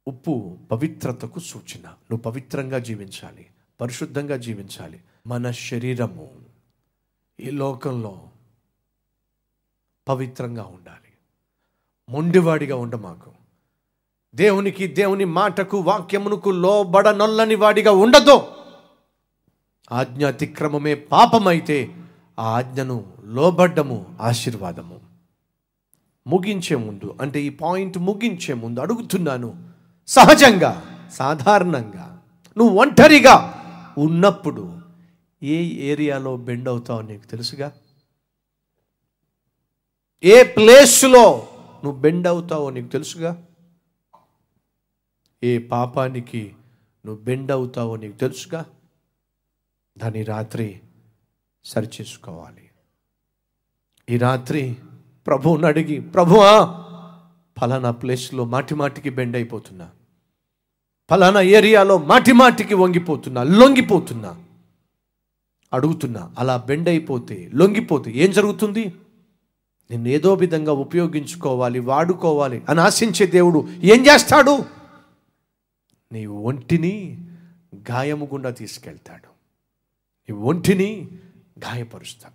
ఉప్పు పవిత్రతకు సూచన నువ్వు పవిత్రంగా జీవించాలి పరిశుద్ధంగా జీవించాలి మన శరీరము ఈ లోకంలో పవిత్రంగా ఉండాలి మొండివాడిగా ఉండమాకు దేవునికి దేవుని మాటకు వాక్యమునకు లోబడనొల్లని వాడిగా ఉండదు ఆజ్ఞ అతిక్రమమే పాపమైతే ఆ ఆజ్ఞను లోబడ్డము ఆశీర్వాదము ముగించే ముందు అంటే ఈ పాయింట్ ముగించే ముందు అడుగుతున్నాను సహజంగా సాధారణంగా నువ్వు ఒంటరిగా ఉన్నప్పుడు ఏ ఏరియాలో బెండ్ అవుతావు నీకు తెలుసుగా ఏ ప్లేస్లో నువ్వు బెండ్ అవుతావో నీకు తెలుసుగా ఏ పాపానికి నువ్వు బెండ్ అవుతావో నీకు తెలుసుగా దాన్ని రాత్రి సరిచేసుకోవాలి ఈ రాత్రి ప్రభువుని అడిగి ప్రభువా ఫలానా ప్లేస్లో మాటి మాటికి బెండ్ అయిపోతున్నా ఫలానా ఏరియాలో మాటి మాటికి వంగిపోతున్నా లొంగిపోతున్నా అడుగుతున్నా అలా బెండ్ అయిపోతే లొంగిపోతే ఏం జరుగుతుంది నిన్ను ఏదో విధంగా ఉపయోగించుకోవాలి వాడుకోవాలి అని ఆశించే దేవుడు ఏం చేస్తాడు నీ ఒంటిని గాయము గుండా తీసుకెళ్తాడు నీ ఒంటిని గాయపరుస్తాడు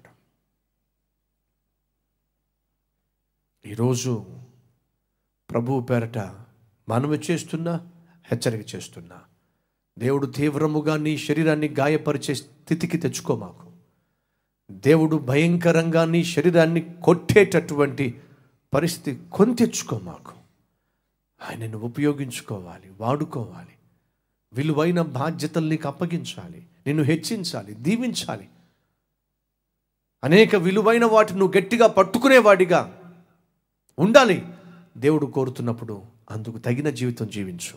ఈరోజు ప్రభువు పేరట మనవి చేస్తున్నా హెచ్చరిక చేస్తున్నా దేవుడు తీవ్రముగా నీ శరీరాన్ని గాయపరిచే స్థితికి తెచ్చుకో మాకు దేవుడు భయంకరంగా నీ శరీరాన్ని కొట్టేటటువంటి పరిస్థితి కొని తెచ్చుకో మాకు ఆయనను ఉపయోగించుకోవాలి వాడుకోవాలి విలువైన బాధ్యతలు నీకు అప్పగించాలి నిన్ను హెచ్చించాలి దీవించాలి అనేక విలువైన వాటిని నువ్వు గట్టిగా పట్టుకునేవాడిగా ఉండాలి దేవుడు కోరుతున్నప్పుడు అందుకు తగిన జీవితం జీవించు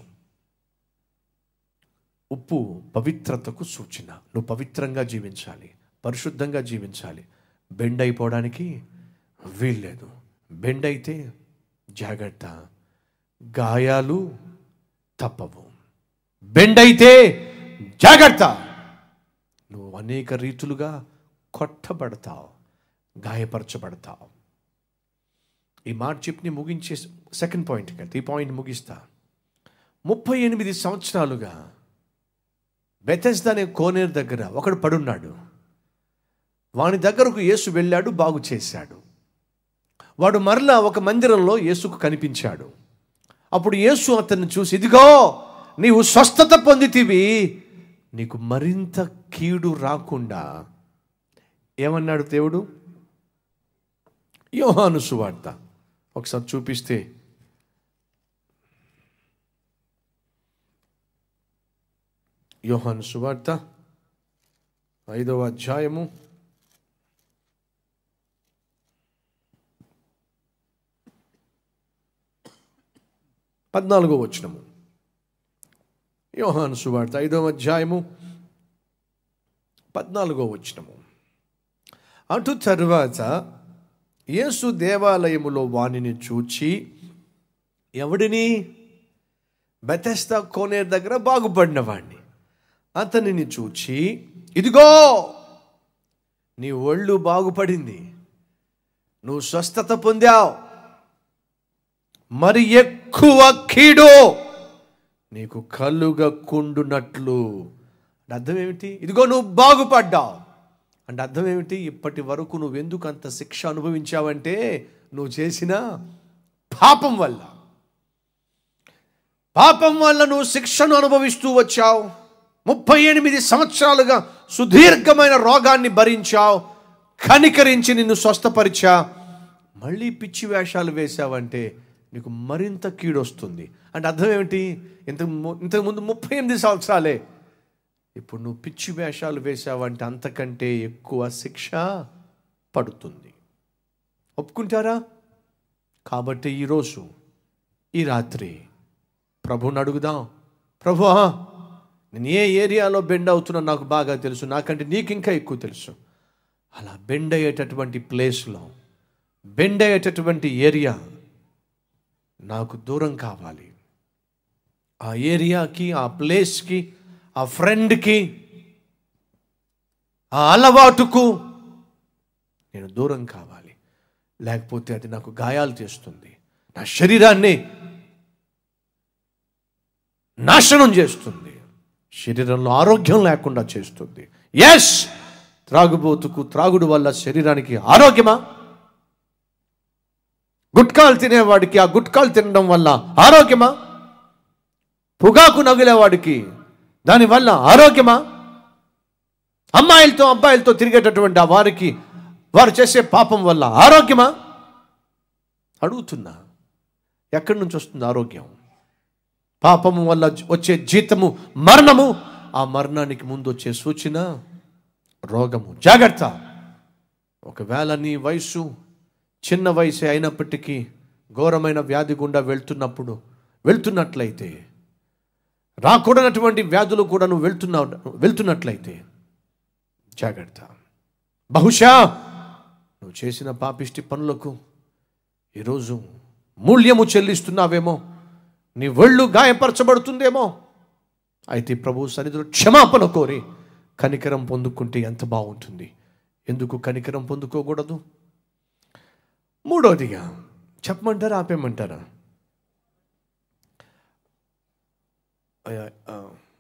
ఉప్పు పవిత్రతకు సూచన నువ్వు పవిత్రంగా జీవించాలి పరిశుద్ధంగా జీవించాలి బెండ్ అయిపోవడానికి వీల్లేదు బెండ్ అయితే జాగ్రత్త గాయాలు తప్పవు బెండ్ అయితే జాగ్రత్త నువ్వు అనేక రీతులుగా కొట్టబడతావు గాయపరచబడతావు ఈ మాట చెప్పి ముగించే సెకండ్ పాయింట్కి వెళ్తే ఈ పాయింట్ ముగిస్తా ముప్పై ఎనిమిది సంవత్సరాలుగా బెతెస్దా అనే కోనేరు దగ్గర ఒకడు పడున్నాడు వాని దగ్గరకు యేసు వెళ్ళాడు బాగు చేశాడు వాడు మరలా ఒక మందిరంలో యేసుకు కనిపించాడు అప్పుడు యేసు అతన్ని చూసి ఇదిగో నీవు స్వస్థత పొందితివి నీకు మరింత కీడు రాకుండా ఏమన్నాడు దేవుడు యోహాను సువార్త ఒకసారి చూపిస్తే యోహాను సువార్త ఐదవ అధ్యాయము పద్నాలుగో వచనము యోహాను సువార్త ఐదవ అధ్యాయము పద్నాలుగో వచనము అటు తరువాత యేసు దేవాలయములో వానిని చూచి ఎవడిని బెతెస్తా కోనేరు దగ్గర బాగుపడిన వాడిని అతనిని చూచి ఇదిగో నీ ఒళ్ళు బాగుపడింది నువ్వు స్వస్థత పొందావు మరి ఎక్కువ కీడు నీకు కలుగకుండునట్లు అంటే అర్థం ఏమిటి ఇదిగో నువ్వు బాగుపడ్డావు అంటే అర్థం ఏమిటి ఇప్పటి వరకు నువ్వు ఎందుకు అంత శిక్ష అనుభవించావంటే నువ్వు చేసిన పాపం వల్ల పాపం వల్ల నువ్వు శిక్షను అనుభవిస్తూ వచ్చావు ముప్పై ఎనిమిది సంవత్సరాలుగా సుదీర్ఘమైన రోగాన్ని భరించావు కనికరించి నిన్ను స్వస్థపరిచా మళ్ళీ పిచ్చి వేషాలు వేశావంటే నీకు మరింత కీడొస్తుంది అంటే అర్థం ఏమిటి ఇంత ఇంతకుముందు ముప్పై ఎనిమిది సంవత్సరాలే ఇప్పుడు నువ్వు పిచ్చి వేషాలు వేశావంటే అంతకంటే ఎక్కువ శిక్ష పడుతుంది ఒప్పుకుంటారా కాబట్టి ఈరోజు ఈ రాత్రి ప్రభుని అడుగుదాం ప్రభువా నేను ఏ ఏరియాలో బెండ్ అవుతున్నా నాకు బాగా తెలుసు నాకంటే నీకు ఇంకా ఎక్కువ తెలుసు అలా బెండ్ అయ్యేటటువంటి ప్లేస్లో బెండ్ అయ్యేటటువంటి ఏరియా నాకు దూరం కావాలి ఆ ఏరియాకి ఆ ప్లేస్కి ఆ ఫ్రెండ్కి ఆ అలవాటుకు నేను దూరం కావాలి లేకపోతే అది నాకు గాయాలు చేస్తుంది నా శరీరాన్ని నాశనం చేస్తుంది శరీరంలో ఆరోగ్యం లేకుండా చేస్తుంది ఎస్ త్రాగుబోతుకు త్రాగుడు వల్ల శరీరానికి ఆరోగ్యమా గుట్కాలు తినేవాడికి ఆ గుట్కాలు తినడం వల్ల ఆరోగ్యమా పొగాకు నగిలేవాడికి దానివల్ల ఆరోగ్యమా అమ్మాయిలతో అబ్బాయిలతో తిరిగేటటువంటి ఆ వారికి వారు చేసే పాపం వల్ల ఆరోగ్యమా అడుగుతున్నా ఎక్కడి నుంచి వస్తుంది ఆరోగ్యం పాపము వల్ల వచ్చే జీతము మరణము ఆ మరణానికి ముందు వచ్చే సూచన రోగము జాగ్రత్త ఒకవేళ నీ వయసు చిన్న వయసే అయినప్పటికీ ఘోరమైన వ్యాధి గుండా వెళ్తున్నప్పుడు వెళ్తున్నట్లయితే రాకూడనటువంటి వ్యాధులు కూడా నువ్వు వెళ్తున్నా వెళ్తున్నట్లయితే జాగ్రత్త బహుశా నువ్వు చేసిన పాపిష్టి పనులకు ఈరోజు మూల్యము చెల్లిస్తున్నావేమో నీ ఒళ్ళు గాయపరచబడుతుందేమో అయితే ప్రభు సన్నిధిలో క్షమాపణ కోరి కనికరం పొందుకుంటే ఎంత బాగుంటుంది ఎందుకు కనికరం పొందుకోకూడదు మూడోదిగా చెప్పమంటారా ఆపేయమంటారా అయ్యా, ఆ.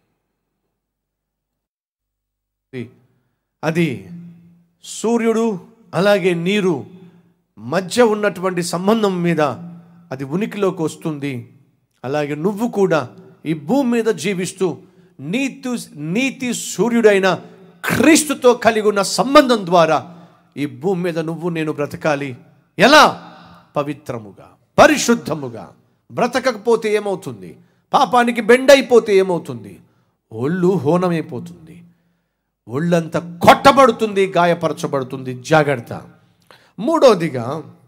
అది- అది సూర్యుడు అలాగే నీరు మధ్య ఉన్నటువంటి సంబంధం మీద అది ఉనికిలోకి వస్తుంది అలాగే నువ్వు కూడా ఈ భూమి మీద జీవిస్తూ నీతి నీతి సూర్యుడైన క్రీస్తుతో కలిగి ఉన్న సంబంధం ద్వారా ఈ భూమి మీద నువ్వు నేను బ్రతకాలి ఎలా పవిత్రముగా పరిశుద్ధముగా బ్రతకకపోతే ఏమవుతుంది పాపానికి బెండైపోతే ఏమవుతుంది ఒళ్ళు హోనమైపోతుంది ఒళ్ళంతా కొట్టబడుతుంది గాయపరచబడుతుంది జాగ్రత్త మూడోదిగా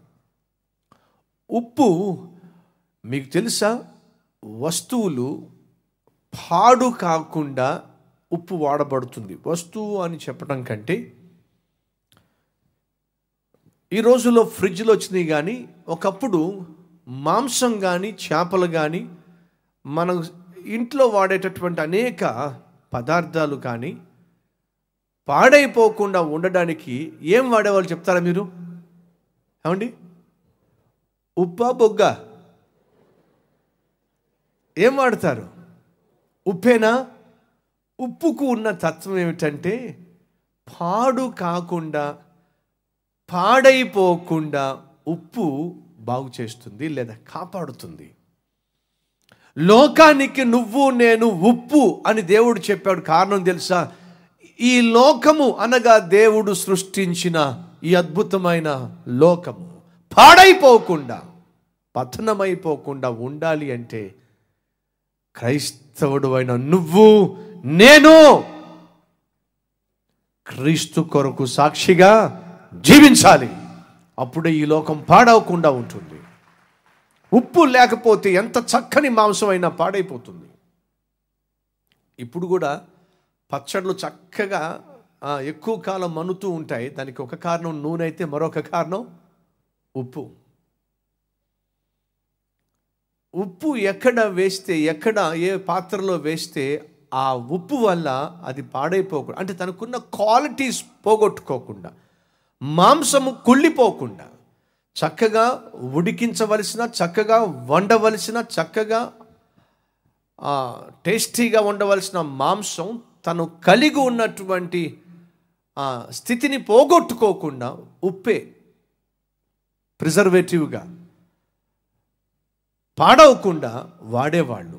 ఉప్పు మీకు తెలుసా వస్తువులు పాడు కాకుండా ఉప్పు వాడబడుతుంది వస్తువు అని చెప్పడం కంటే ఈ రోజుల్లో ఫ్రిడ్జ్లు వచ్చినాయి కానీ ఒకప్పుడు మాంసం కానీ చేపలు కానీ మనం ఇంట్లో వాడేటటువంటి అనేక పదార్థాలు కానీ పాడైపోకుండా ఉండడానికి ఏం వాడేవాళ్ళు చెప్తారా మీరు ఏమండి ఉప్పా బొగ్గ ఏం వాడతారు ఉప్పేనా ఉప్పుకు ఉన్న తత్వం ఏమిటంటే పాడు కాకుండా పాడైపోకుండా ఉప్పు బాగు చేస్తుంది లేదా కాపాడుతుంది లోకానికి నువ్వు నేను ఉప్పు అని దేవుడు చెప్పాడు కారణం తెలుసా ఈ లోకము అనగా దేవుడు సృష్టించిన ఈ అద్భుతమైన లోకము పాడైపోకుండా పతనమైపోకుండా ఉండాలి అంటే క్రైస్తవుడు అయిన నువ్వు నేను క్రీస్తు కొరకు సాక్షిగా జీవించాలి అప్పుడే ఈ లోకం పాడవకుండా ఉంటుంది ఉప్పు లేకపోతే ఎంత చక్కని మాంసం అయినా పాడైపోతుంది ఇప్పుడు కూడా పచ్చళ్ళు చక్కగా ఆ, ఎక్కువ కాలం మనుతూ ఉంటాయి దానికి ఒక కారణం నూనె అయితే మరొక కారణం ఉప్పు ఉప్పు ఎక్కడ వేస్తే ఎక్కడ ఏ పాత్రలో వేస్తే ఆ ఉప్పు వల్ల అది పాడైపోకుండా అంటే తనకున్న క్వాలిటీస్ పోగొట్టుకోకుండా మాంసము కుళ్ళిపోకుండా చక్కగా ఉడికించవలసిన చక్కగా వండవలసిన చక్కగా ఆ, టేస్టీగా ఉండవలసిన మాంసం తను కలిగి ఉన్నటువంటి ఆ, స్థితిని పోగొట్టుకోకుండా ఉప్పే ప్రిజర్వేటివ్గా పాడవకుండా వాడేవాళ్ళు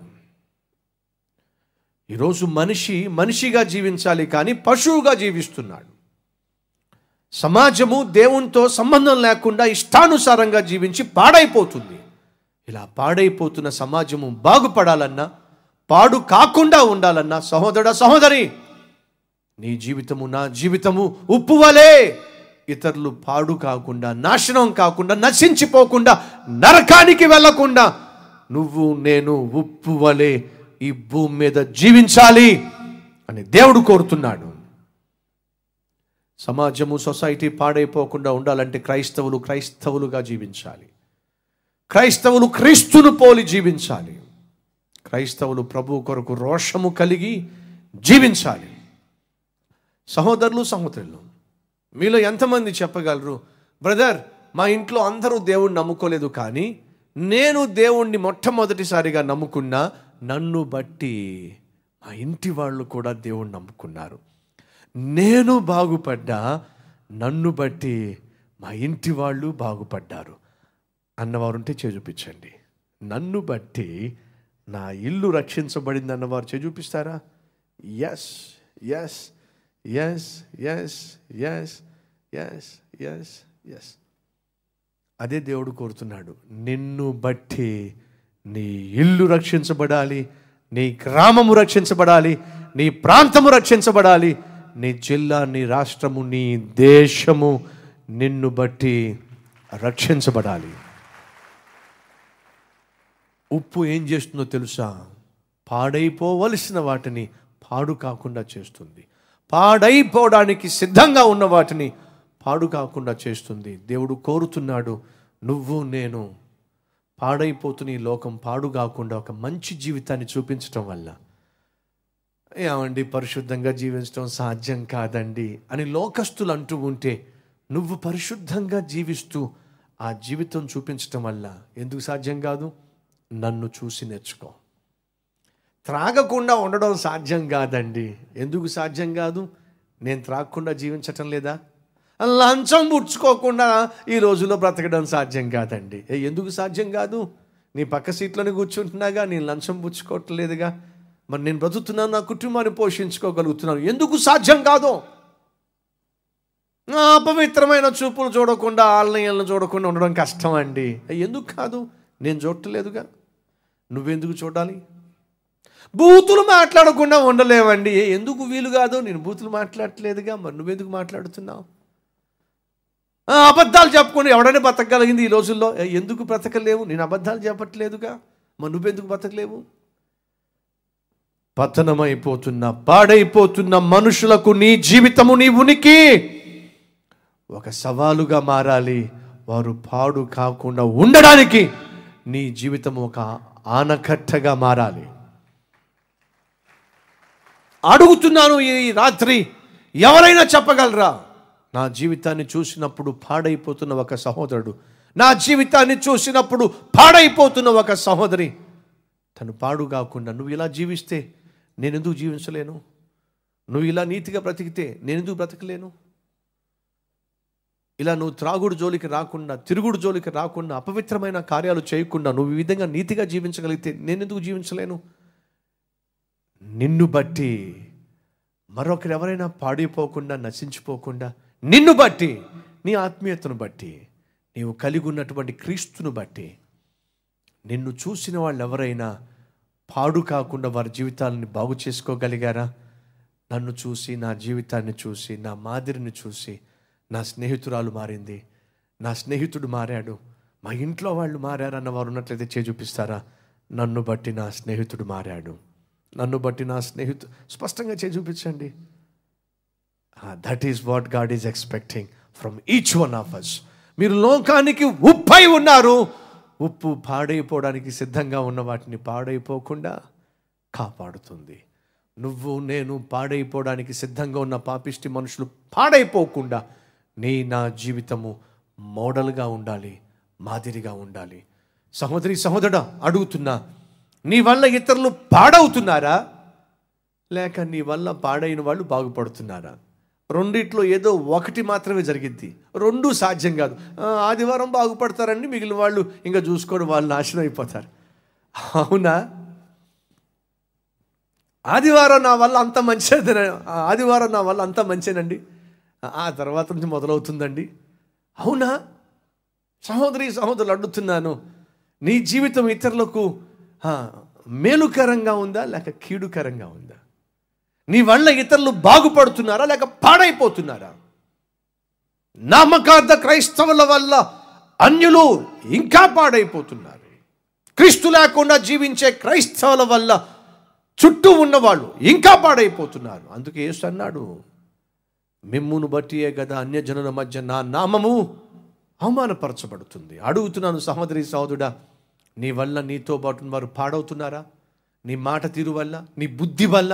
ఈరోజు మనిషి మనిషిగా జీవించాలి కానీ పశువుగా జీవిస్తున్నాడు సమాజము దేవునితో సంబంధం లేకుండా ఇష్టానుసారంగా జీవించి పాడైపోతుంది ఇలా పాడైపోతున్న సమాజము బాగుపడాలన్నా పాడు కాకుండా ఉండాలన్నా సహోదర సహోదరి నీ జీవితము నా జీవితము ఉప్పు వలె ఇతరులు పాడు కాకుండా నాశనం కాకుండా నశించిపోకుండా నరకానికి వెళ్ళకుండా నువ్వు నేను ఉప్పు వలె ఈ భూమి మీద జీవించాలి అని దేవుడు కోరుతున్నాడు సమాజము సొసైటీ పాడైపోకుండా ఉండాలంటే క్రైస్తవులు క్రైస్తవులుగా జీవించాలి క్రైస్తవులు క్రీస్తును పోలి జీవించాలి క్రైస్తవులు ప్రభు కొరకు రోషము కలిగి జీవించాలి సహోదరులు సహోదరులు మీలో ఎంతమంది చెప్పగలరు బ్రదర్ మా ఇంట్లో అందరూ దేవుణ్ణి నమ్ముకోలేదు కానీ నేను దేవుణ్ణి మొట్టమొదటిసారిగా నమ్ముకున్నా నన్ను బట్టి మా ఇంటి వాళ్ళు కూడా దేవుణ్ణి నమ్ముకున్నారు నేను బాగుపడ్డా నన్ను బట్టి మా ఇంటి వాళ్ళు బాగుపడ్డారు అన్నవారు ఉంటే చేయి చూపించండి నన్ను బట్టి నా ఇల్లు రక్షించబడింది అన్నవారు చేయి చూపిస్తారా yes yes yes yes yes yes yes yes అదే దేవుడు కోరుతున్నాడు నిన్ను బట్టి నీ ఇల్లు రక్షించబడాలి నీ గ్రామము రక్షించబడాలి నీ ప్రాంతము రక్షించబడాలి నీ జిల్లా నీ రాష్ట్రము నీ దేశము నిన్ను బట్టి రక్షించబడాలి ఉప్పు ఏం చేస్తుందో తెలుసా పాడైపోవలసిన వాటిని పాడు కాకుండా చేస్తుంది పాడైపోవడానికి సిద్ధంగా ఉన్న వాటిని పాడు కాకుండా చేస్తుంది దేవుడు కోరుతున్నాడు నువ్వు నేను పాడైపోతున్న ఈ లోకం పాడు కాకుండా ఒక మంచి జీవితాన్ని చూపించటం వల్ల ఏమండి పరిశుద్ధంగా జీవించడం సాధ్యం కాదండి అని లోకస్తులు అంటూ ఉంటే నువ్వు పరిశుద్ధంగా జీవిస్తూ ఆ జీవితం చూపించటం వల్ల ఎందుకు సాధ్యం కాదు నన్ను చూసి నేర్చుకో త్రాగకుండా ఉండడం సాధ్యం కాదండి ఎందుకు సాధ్యం కాదు నేను త్రాగకుండా జీవించటం లేదా లంచం పుచ్చుకోకుండా ఈ రోజుల్లో బ్రతకడం సాధ్యం కాదండి ఏ, ఎందుకు సాధ్యం కాదు నీ పక్క సీట్లోనే కూర్చుంటున్నాగా నేను లంచం పుచ్చుకోవట్లేదుగా మరి నేను బ్రతుకుతున్నాను నా కుటుంబాన్ని పోషించుకోగలుగుతున్నాను ఎందుకు సాధ్యం కాదు ఆ అపవిత్రమైన చూపులు చూడకుండా ఆలయాలను చూడకుండా ఉండడం కష్టం అండి ఏ, ఎందుకు కాదు నేను చూడట్లేదుగా నువ్వెందుకు చూడాలి బూతులు మాట్లాడకుండా ఉండలేవండి ఏ, ఎందుకు వీలు కాదు నేను బూతులు మాట్లాడట్లేదుగా మరి నువ్వెందుకు మాట్లాడుతున్నావు ఆ, అబద్ధాలు చెప్పుకొని ఎవడైనా బతకగలిగింది ఈ రోజుల్లో ఏ, ఎందుకు బ్రతకలేవు నేను అబద్ధాలు చెప్పట్లేదుగా మరి నువ్వెందుకు బతకలేవు పతనమైపోతున్న పాడైపోతున్న మనుషులకు నీ జీవితము నీ ఉనికి ఒక సవాలుగా మారాలి వారు పాడు కాకుండా ఉండడానికి నీ జీవితం ఒక ఆనకట్టగా మారాలి అడుగుతున్నాను ఈ రాత్రి ఎవరైనా చెప్పగలరా నా జీవితాన్ని చూసినప్పుడు పాడైపోతున్న ఒక సహోదరుడు నా జీవితాన్ని చూసినప్పుడు పాడైపోతున్న ఒక సహోదరి తను పాడు కాకుండా నువ్వు ఇలా జీవిస్తే నేను ఎందుకు జీవించలేను నువ్వు ఇలా నీతిగా బ్రతికితే నేను ఎందుకు బ్రతకలేను ఇలా నువ్వు త్రాగుడు జోలికి రాకుండా తిరుగుడు జోలికి రాకుండా అపవిత్రమైన కార్యాలు చేయకుండా నువ్వు ఈ విధంగా నీతిగా జీవించగలిగితే నేను ఎందుకు జీవించలేను నిన్ను బట్టి మరొకరు ఎవరైనా పాడిపోకుండా నశించిపోకుండా నిన్ను బట్టి నీ ఆత్మీయతను బట్టి నీవు కలిగి ఉన్నటువంటి క్రీస్తును బట్టి నిన్ను చూసిన వాళ్ళు ఎవరైనా పాడు కాకుండా వారి జీవితాలని బాగు చేసుకోగలిగారా నన్ను చూసి నా జీవితాన్ని చూసి నా మాదిరిని చూసి నా స్నేహితురాలు మారింది నా స్నేహితుడు మారాడు మా ఇంట్లో వాళ్ళు మారారు అన్న వారు ఉన్నట్లయితే చే చూపిస్తారా నన్ను బట్టి నా స్నేహితుడు మారాడు నన్ను బట్టి నా స్నేహితు స్పష్టంగా చే చూపించండి that is what God is expecting from each one of us మీరు లోకానికి ఉప్పై ఉన్నారు ఉప్పు పాడైపోవడానికి సిద్ధంగా ఉన్న వాటిని పాడైపోకుండా కాపాడుతుంది నువ్వు నేను పాడైపోవడానికి సిద్ధంగా ఉన్న పాపిష్టి మనుషులు పాడైపోకుండా నీ నా జీవితము మోడల్గా ఉండాలి మాదిరిగా ఉండాలి సహోదరి సహోదరుడా అడుగుతున్నా నీ వల్ల ఇతరులు పాడవుతున్నారా లేక నీ వల్ల పాడైన వాళ్ళు బాగుపడుతున్నారా రెండిట్లో ఏదో ఒకటి మాత్రమే జరిగింది రెండు సాధ్యం కాదు ఆ, ఆదివారం బాగుపడతారండి మిగిలిన వాళ్ళు ఇంకా చూసుకోవడం వాళ్ళు నాశనం అయిపోతారు అవునా ఆదివారం నా వల్ల అంత మంచిది ఆదివారం నా వల్ల అంత మంచిదండి ఆ తర్వాత నుంచి మొదలవుతుందండి అవునా సహోదరి సహోదరులు అడుగుతున్నాను నీ జీవితం ఇతరులకు ఆ, మేలుకరంగా ఉందా లేక కీడుకరంగా ఉందా నీ వల్ల ఇతరులు బాగుపడుతున్నారా లేక పాడైపోతున్నారా నామకార్థ క్రైస్తవుల వల్ల అన్యులు ఇంకా పాడైపోతున్నారు క్రీస్తు లేకుండా జీవించే క్రైస్తవుల వల్ల చుట్టూ ఉన్నవాళ్ళు ఇంకా పాడైపోతున్నారు అందుకే యేసు అన్నాడు మిమ్మును బట్టియే కదా అన్యజనుల మధ్య నా నామము అవమానపరచబడుతుంది అడుగుతున్నాను సహోదరి సహోదరుడా నీ వల్ల నీతో పాటు వారు పాడవుతున్నారా నీ మాట తీరు వల్ల నీ బుద్ధి వల్ల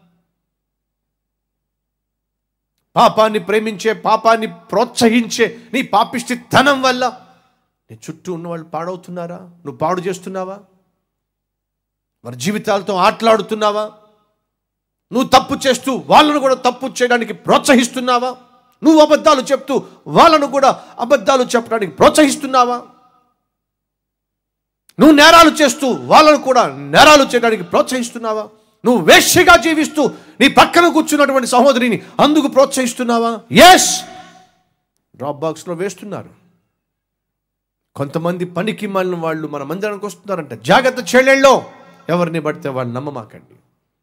పాపాన్ని ప్రేమించే పాపాన్ని ప్రోత్సహించే నీ పాపిష్టితనం వల్ల నీ చుట్టూ ఉన్న వాళ్ళు పాడవుతున్నారా నువ్వు పాడు చేస్తున్నావా వారి జీవితాలతో ఆటలాడుతున్నావా నువ్వు తప్పు చేస్తూ వాళ్ళను కూడా తప్పు చేయడానికి ప్రోత్సహిస్తున్నావా నువ్వు అబద్ధాలు చెప్తూ వాళ్ళను కూడా అబద్ధాలు చెప్పడానికి ప్రోత్సహిస్తున్నావా నువ్వు నేరాలు చేస్తూ వాళ్ళను కూడా నేరాలు చేయడానికి ప్రోత్సహిస్తున్నావా నువ్వు వేశ్యగా జీవిస్తూ నీ పక్కన కూర్చున్నటువంటి సహోదరిని అందుకు ప్రోత్సహిస్తున్నావా ఎస్ డ్రాప్ బాక్స్లో వేస్తున్నారు కొంతమంది పనికి మాలిన వాళ్ళు మన మందిరానికి వస్తున్నారంట జాగ్రత్త చెల్లెళ్ళో ఎవరిని పడితే వాళ్ళు నమ్మమాకండి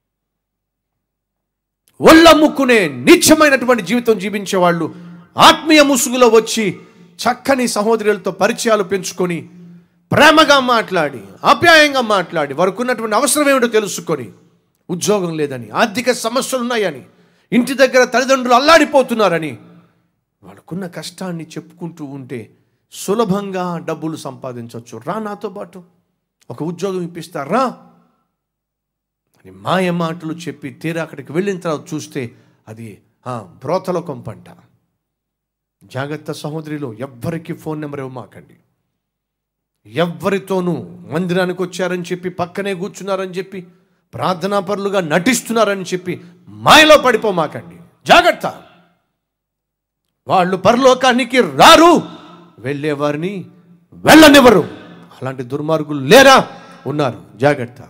ఒళ్ళమ్ముకునే నిత్యమైనటువంటి జీవితం జీవించే వాళ్ళు ఆత్మీయ ముసుగులో వచ్చి చక్కని సహోదరులతో పరిచయాలు పెంచుకొని ప్రేమగా మాట్లాడి ఆప్యాయంగా మాట్లాడి వారికి ఉన్నటువంటి అవసరం ఏమిటో తెలుసుకొని ఉద్యోగం లేదని ఆర్థిక సమస్యలు ఉన్నాయని ఇంటి దగ్గర తల్లిదండ్రులు అల్లాడిపోతున్నారని వాళ్ళకున్న కష్టాన్ని చెప్పుకుంటూ ఉంటే సులభంగా డబ్బులు సంపాదించవచ్చు రా నాతో పాటు ఒక ఉద్యోగం ఇప్పిస్తా రా అని మాయ మాటలు చెప్పి తీరా అక్కడికి వెళ్ళిన తర్వాత చూస్తే అది ఆ, బ్రోతల కొంపంట జాగ్రత్త సహోదరిలో ఎవ్వరికి ఫోన్ నెంబర్ ఇవ్వమాకండి ఎవ్వరితోనూ మందిరానికి వచ్చారని చెప్పి పక్కనే కూర్చున్నారని చెప్పి ప్రార్థనా పరులుగా నటిస్తున్నారని చెప్పి మాయలో పడిపోమాకండి జాగ్రత్త వాళ్ళు పరలోకానికి రారు వెళ్ళేవారిని వెళ్ళనివ్వరు అలాంటి దుర్మార్గులు లేరా ఉన్నారు జాగ్రత్త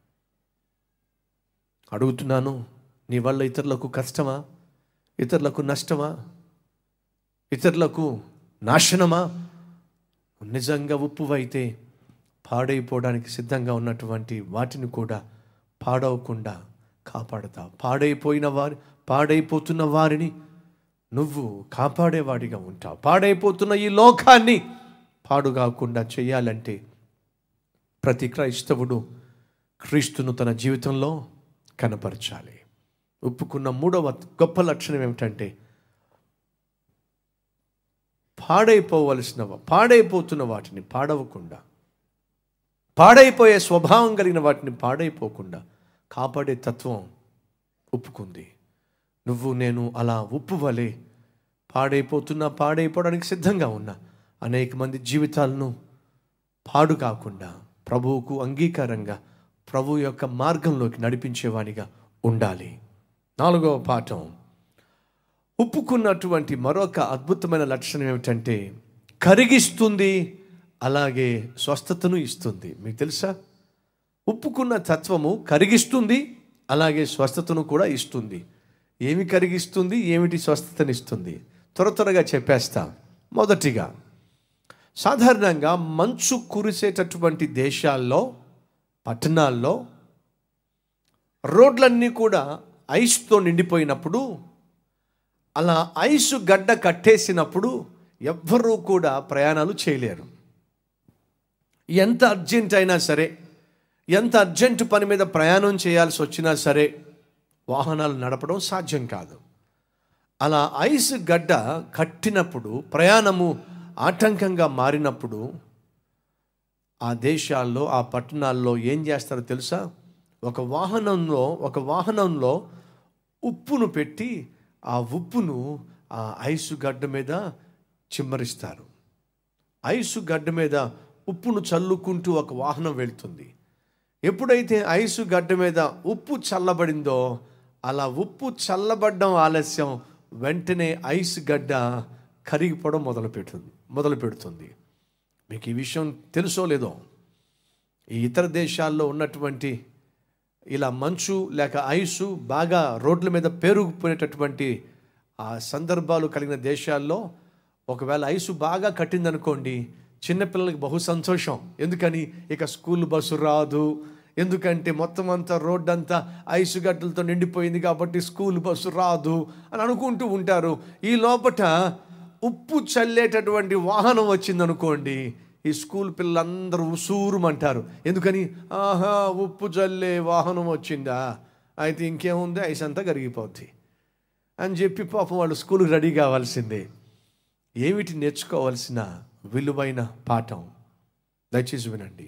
అడుగుతున్నాను నీ వల్ల ఇతరులకు కష్టమా ఇతరులకు నష్టమా ఇతరులకు నాశనమా నిజంగా ఉప్పువైతే పాడైపోవడానికి సిద్ధంగా ఉన్నటువంటి వాటిని కూడా పాడవకుండా కాపాడతావు పాడైపోయిన వారి పాడైపోతున్న వారిని నువ్వు కాపాడేవాడిగా ఉంటావు పాడైపోతున్న ఈ లోకాన్ని పాడుగాకుండా చేయాలంటే ప్రతి క్రైస్తవుడు క్రీస్తును తన జీవితంలో కనపరచాలి ఒప్పుకున్న మూడవ గొప్ప లక్షణం ఏమిటంటే పాడైపోవలసిన పాడైపోతున్న వాటిని పాడవకుండా పాడైపోయే స్వభావం కలిగిన వాటిని పాడైపోకుండా కాపాడే తత్వం ఒప్పుకుంది నువ్వు నేను అలా ఉప్పు వలె పాడైపోతున్నా పాడైపోవడానికి సిద్ధంగా ఉన్నా అనేక మంది జీవితాలను పాడు కాకుండా ప్రభువుకు అంగీకారంగా ప్రభు యొక్క మార్గంలోకి నడిపించేవానిగా ఉండాలి నాలుగవ పాఠం ఉప్పుకున్నటువంటి మరొక అద్భుతమైన లక్షణం ఏమిటంటే కరిగిస్తుంది అలాగే స్వస్థతను ఇస్తుంది మీకు తెలుసా ఉప్పుకున్న తత్వము కరిగిస్తుంది అలాగే స్వస్థతను కూడా ఇస్తుంది ఏమి కరిగిస్తుంది ఏమిటి స్వస్థతనిస్తుంది త్వర త్వరగా చెప్పేస్తా మొదటిగా సాధారణంగా మంచు కురిసేటటువంటి దేశాల్లో పట్టణాల్లో రోడ్లన్నీ కూడా ఐస్తో నిండిపోయినప్పుడు అలా ఐసు గడ్డ కట్టేసినప్పుడు ఎవ్వరూ కూడా ప్రయాణాలు చేయలేరు ఎంత అర్జెంట్ అయినా సరే ఎంత అర్జెంటు పని మీద ప్రయాణం చేయాల్సి వచ్చినా సరే వాహనాలు నడపడం సాధ్యం కాదు అలా ఐస్ గడ్డ కట్టినప్పుడు ప్రయాణము ఆటంకంగా మారినప్పుడు ఆ దేశాల్లో ఆ పట్టణాల్లో ఏం చేస్తారో తెలుసా ఒక వాహనంలో ఒక వాహనంలో ఉప్పును పెట్టి ఆ ఉప్పును ఆ ఐసు గడ్డ మీద చిమ్మరిస్తారు ఐసు గడ్డ మీద ఉప్పును చల్లుకుంటూ ఒక వాహనం వెళ్తుంది ఎప్పుడైతే ఐసు గడ్డ మీద ఉప్పు చల్లబడిందో అలా ఉప్పు చల్లబడ్డం ఆలస్యం వెంటనే ఐస్ గడ్డ కరిగిపోవడం మొదలు పెడుతుంది మొదలు పెడుతుంది మీకు ఈ విషయం తెలుసో లేదో ఈ ఇతర దేశాల్లో ఉన్నటువంటి ఇలా మంచు లేక ఐసు బాగా రోడ్ల మీద పేరుకుపోయేటటువంటి ఆ సందర్భాలు కలిగిన దేశాల్లో ఒకవేళ ఐసు బాగా కట్టిందనుకోండి చిన్నపిల్లలకి బహు సంతోషం ఎందుకని ఇక స్కూల్ బస్సు రాదు ఎందుకంటే మొత్తం అంతా రోడ్ అంతా ఐసు గడ్డలతో నిండిపోయింది కాబట్టి స్కూల్ బస్సు రాదు అని అనుకుంటూ ఉంటారు ఈ లోపట ఉప్పు చల్లేటటువంటి వాహనం వచ్చిందనుకోండి ఈ స్కూల్ పిల్లలందరూ ఉసూరుమంటారు ఎందుకని ఆహా ఉప్పు చల్లే వాహనం వచ్చిందా అయితే ఇంకేముంది ఐస్ అంతా కరిగిపోద్ది అని చెప్పి పాపం వాళ్ళు స్కూల్కి రెడీ కావాల్సిందే ఏమిటి నేర్చుకోవాల్సిన విలువైన పాఠం దయచేసి వినండి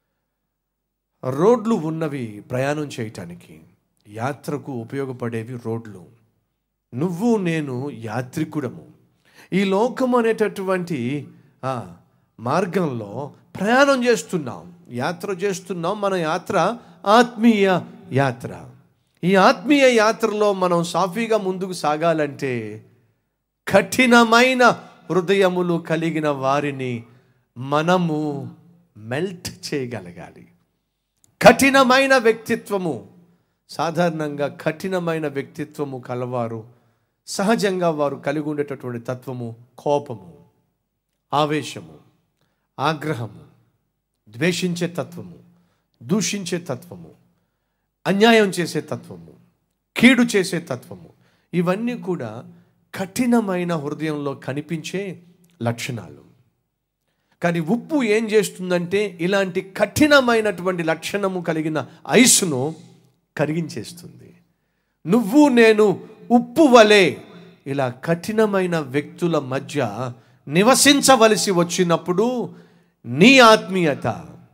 రోడ్లు ఉన్నవి ప్రయాణం చేయటానికి యాత్రకు ఉపయోగపడేవి రోడ్లు నువ్వు నేను యాత్రికుడము ఈ లోకం అనేటటువంటి ఆ, మార్గంలో ప్రయాణం చేస్తున్నాం యాత్ర చేస్తున్నాం మన యాత్ర ఆత్మీయ యాత్ర ఈ ఆత్మీయ యాత్రలో మనం సాఫీగా ముందుకు సాగాలంటే కఠినమైన హృదయములు కలిగిన వారిని మనము మెల్ట్ చేయగలగాలి కఠినమైన వ్యక్తిత్వము సాధారణంగా కఠినమైన వ్యక్తిత్వము కలవారు సహజంగా వారు కలిగి ఉండేటటువంటి తత్వము కోపము ఆవేశము ఆగ్రహము ద్వేషించే తత్వము దూషించే తత్వము అన్యాయం చేసే తత్వము కీడు చేసే తత్వము ఇవన్నీ కూడా కఠినమైన హృదయంలో కనిపించే లక్షణాలు కానీ ఉప్పు ఏం చేస్తుందంటే ఇలాంటి కఠినమైనటువంటి లక్షణము కలిగిన ఐసును కరిగించేస్తుంది నువ్వు నేను ఉప్పు వలె ఇలా కఠినమైన వ్యక్తుల మధ్య నివసించవలసి వచ్చినప్పుడు నీ ఆత్మీయత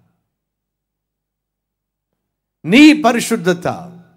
నీ పరిశుద్ధత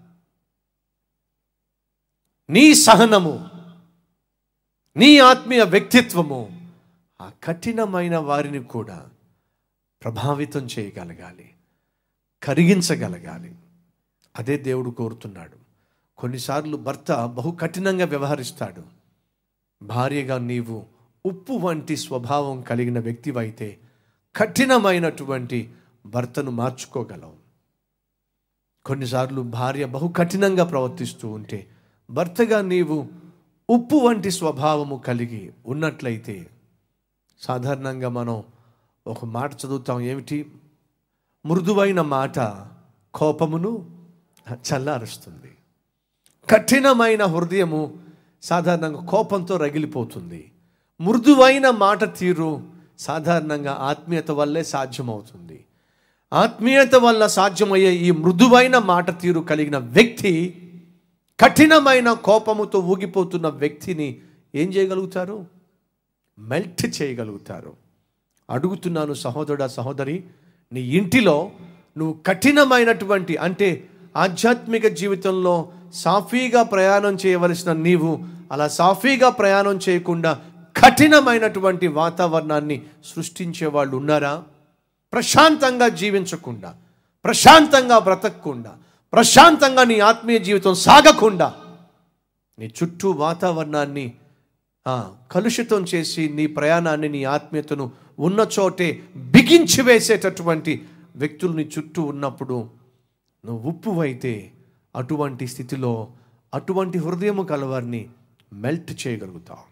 నీ సహనము నీ ఆత్మీయ వ్యక్తిత్వము ఆ కఠినమైన వారిని కూడా ప్రభావితం చేయగలగాలి కరిగించగలగాలి అదే దేవుడు కోరుతున్నాడు కొన్నిసార్లు భర్త బహు కఠినంగా వ్యవహరిస్తాడు భార్యగా నీవు ఉప్పు వంటి స్వభావం కలిగిన వ్యక్తివైతే కఠినమైనటువంటి భర్తను మార్చుకోగలవు కొన్నిసార్లు భార్య బహు కఠినంగా ప్రవర్తిస్తూ ఉంటే భర్తగా నీవు ఉప్పు వంటి స్వభావము కలిగి ఉన్నట్లయితే సాధారణంగా మనం ఒక మాట చదువుతాం ఏమిటి మృదువైన మాట కోపమును చల్లారుస్తుంది కఠినమైన హృదయము సాధారణంగా కోపంతో రగిలిపోతుంది మృదువైన మాట తీరు సాధారణంగా ఆత్మీయత వల్లే సాధ్యమవుతుంది ఆత్మీయత వల్ల సాధ్యమయ్యే ఈ మృదువైన మాట తీరు కలిగిన వ్యక్తి కఠినమైన కోపముతో ఊగిపోతున్న వ్యక్తిని ఏం చేయగలుగుతారు మెల్ట్ చేయగలుగుతారు అడుగుతున్నాను సహోదరుడా సహోదరి నీ ఇంటిలో నువ్వు కఠినమైనటువంటి అంటే ఆధ్యాత్మిక జీవితంలో సాఫీగా ప్రయాణం చేయవలసిన నీవు అలా సాఫీగా ప్రయాణం చేయకుండా కఠినమైనటువంటి వాతావరణాన్ని సృష్టించే వాళ్ళు ఉన్నారా ప్రశాంతంగా జీవించకుండా ప్రశాంతంగా బ్రతకకుండా ప్రశాంతంగా నీ ఆత్మీయ జీవితం సాగకుండా నీ చుట్టూ వాతావరణాన్ని ఆ, కలుషితం చేసి నీ ప్రయాణాన్ని నీ ఆత్మీయతను ఉన్న చోటే బిగించి వేసేటటువంటి వ్యక్తులు నీ చుట్టూ ఉన్నప్పుడు నువ్వు ఉప్పు అయితే అటువంటి స్థితిలో అటువంటి హృదయము కలవారిని మెల్ట్ చేయగలుగుతావు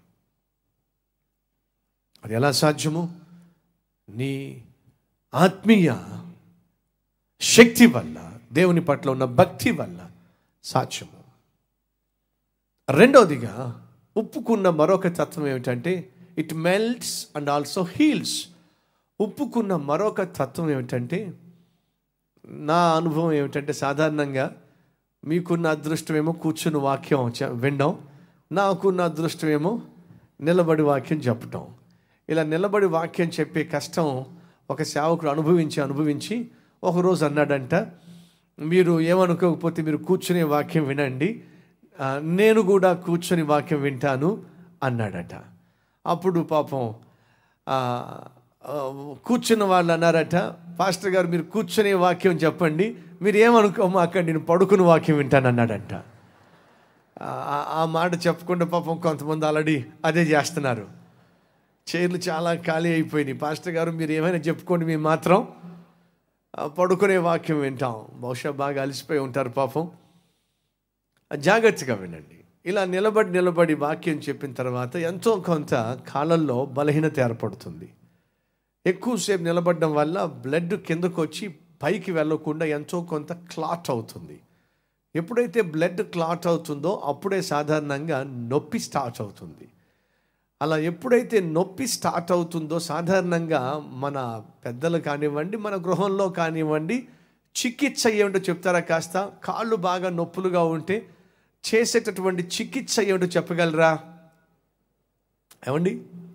అది ఎలా సాధ్యము నీ ఆత్మీయ శక్తి వల్ల దేవుని పట్ల ఉన్న భక్తి వల్ల సాధ్యము రెండవదిగా ఉప్పుకున్న మరొక తత్వం ఏమిటంటే it melts and also heals ఉప్పుకున్న మరొక తత్వం ఏమిటంటే నా అనుభవం ఏమిటంటే సాధారణంగా మీకున్న అదృష్టమేమో కూర్చుని వాక్యం చె- వినడం నాకున్న అదృష్టమేమో నిలబడి వాక్యం చెప్పటం ఇలా నిలబడి వాక్యం చెప్పే కష్టం ఒక సేవకుడు అనుభవించి అనుభవించి ఒకరోజు అన్నాడంట మీరు ఏమనుకోకపోతే మీరు కూర్చునే వాక్యం వినండి ఆ, నేను కూడా కూర్చొని వాక్యం వింటాను అన్నాడట అప్పుడు పాపం ఆ, ఆ, కూర్చున్న వాళ్ళు అన్నారట పాస్టర్ గారు మీరు కూర్చునే వాక్యం చెప్పండి మీరు ఏమనుకోమాక నేను పడుకుని వాక్యం వింటాను అన్నాడంట ఆ- ఆ- ఆ మాట చెప్పకుండా పాపం కొంతమంది ఆల్రెడీ అదే చేస్తున్నారు చైర్లు చాలా ఖాళీ అయిపోయినాయి పాస్టర్ గారు మీరు ఏమైనా చెప్పుకోండి మేము మాత్రం ఆ, పడుకునే వాక్యం వింటాం బహుశా బాగా అలసిపోయి ఉంటారు పాపం ఆ, జాగ్రత్తగా వినండి ఇలా నిలబడి నిలబడి వాక్యం చెప్పిన తర్వాత ఎంతో కొంత కాలంలో బలహీనత ఏర్పడుతుంది ఎక్కువసేపు నిలబడడం వల్ల బ్లడ్ కిందకు వచ్చి పైకి వెళ్ళకుండా ఎంతో కొంత క్లాట్ అవుతుంది ఎప్పుడైతే బ్లడ్ క్లాట్ అవుతుందో అప్పుడే సాధారణంగా నొప్పి స్టార్ట్ అవుతుంది అలా ఎప్పుడైతే నొప్పి స్టార్ట్ అవుతుందో సాధారణంగా మన పెద్దలు కానివ్వండి మన గృహంలో కానివ్వండి చికిత్స ఏమిటో చెప్తారా కాస్త కాళ్ళు బాగా నొప్పులుగా ఉంటే చేసేటటువంటి చికిత్స ఏమిటో చెప్పగలరా ఏమండి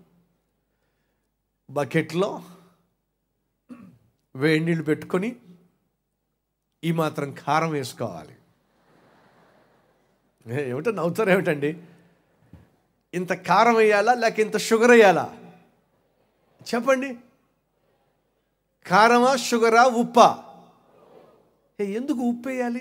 బకెట్లో వేడి నీళ్ళు పెట్టుకొని ఈ మాత్రం కారం వేసుకోవాలి ఏ- ఏమిటో నవ్వుతారు ఏమిటండి ఇంత కారం వేయాలా లేక ఇంత షుగర్ వేయాలా చెప్పండి కారమా షుగరా ఉప్పా ఏ ఎందుకు ఉప్పు వేయాలి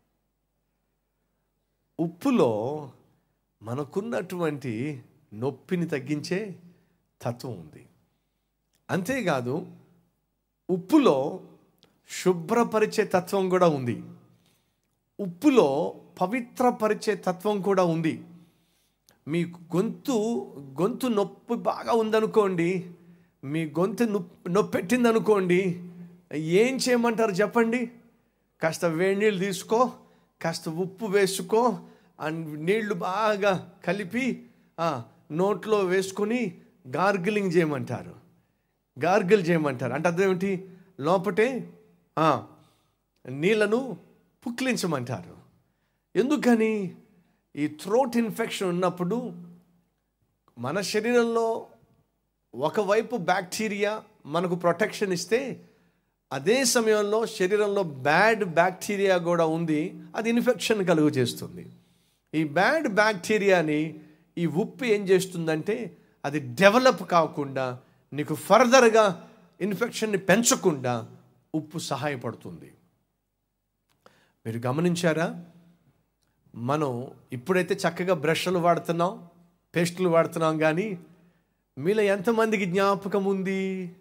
ఉప్పులో మనకున్నటువంటి నొప్పిని తగ్గించే తత్వం ఉంది అంతేకాదు ఉప్పులో శుభ్రపరిచే తత్వం కూడా ఉంది ఉప్పులో పవిత్రపరిచే తత్వం కూడా ఉంది మీ గొంతు గొంతు నొప్పి బాగా ఉందనుకోండి మీ గొంతు నొప్పి నొప్పెట్టింది అనుకోండి ఏం చేయమంటారు చెప్పండి కాస్త వేడి నీళ్ళు తీసుకో కాస్త ఉప్పు వేసుకో అండ్ నీళ్లు బాగా కలిపి ఆ, నోట్లో వేసుకొని గార్గిలింగ్ చేయమంటారు గార్గిల్ చేయమంటారు అంటే అర్థం ఏమిటి లోపటే ఆ, నీళ్లను పుక్లించమంటారు ఎందుకని ఈ థ్రోట్ ఇన్ఫెక్షన్ ఉన్నప్పుడు మన శరీరంలో ఒకవైపు బ్యాక్టీరియా మనకు ప్రొటెక్షన్ ఇస్తే అదే సమయంలో శరీరంలో బ్యాడ్ బ్యాక్టీరియా కూడా ఉంది అది ఇన్ఫెక్షన్ కలుగు చేస్తుంది ఈ బ్యాడ్ బ్యాక్టీరియాని ఈ ఉప్పు ఏం చేస్తుందంటే అది డెవలప్ కాకుండా నీకు ఫర్దర్గా ఇన్ఫెక్షన్ని పెంచకుండా ఉప్పు సహాయపడుతుంది మీరు గమనించారా మనం ఇప్పుడైతే చక్కగా బ్రష్లు వాడుతున్నాం పేస్టులు వాడుతున్నాం కానీ మీలో ఎంతమందికి జ్ఞాపకం ఉంది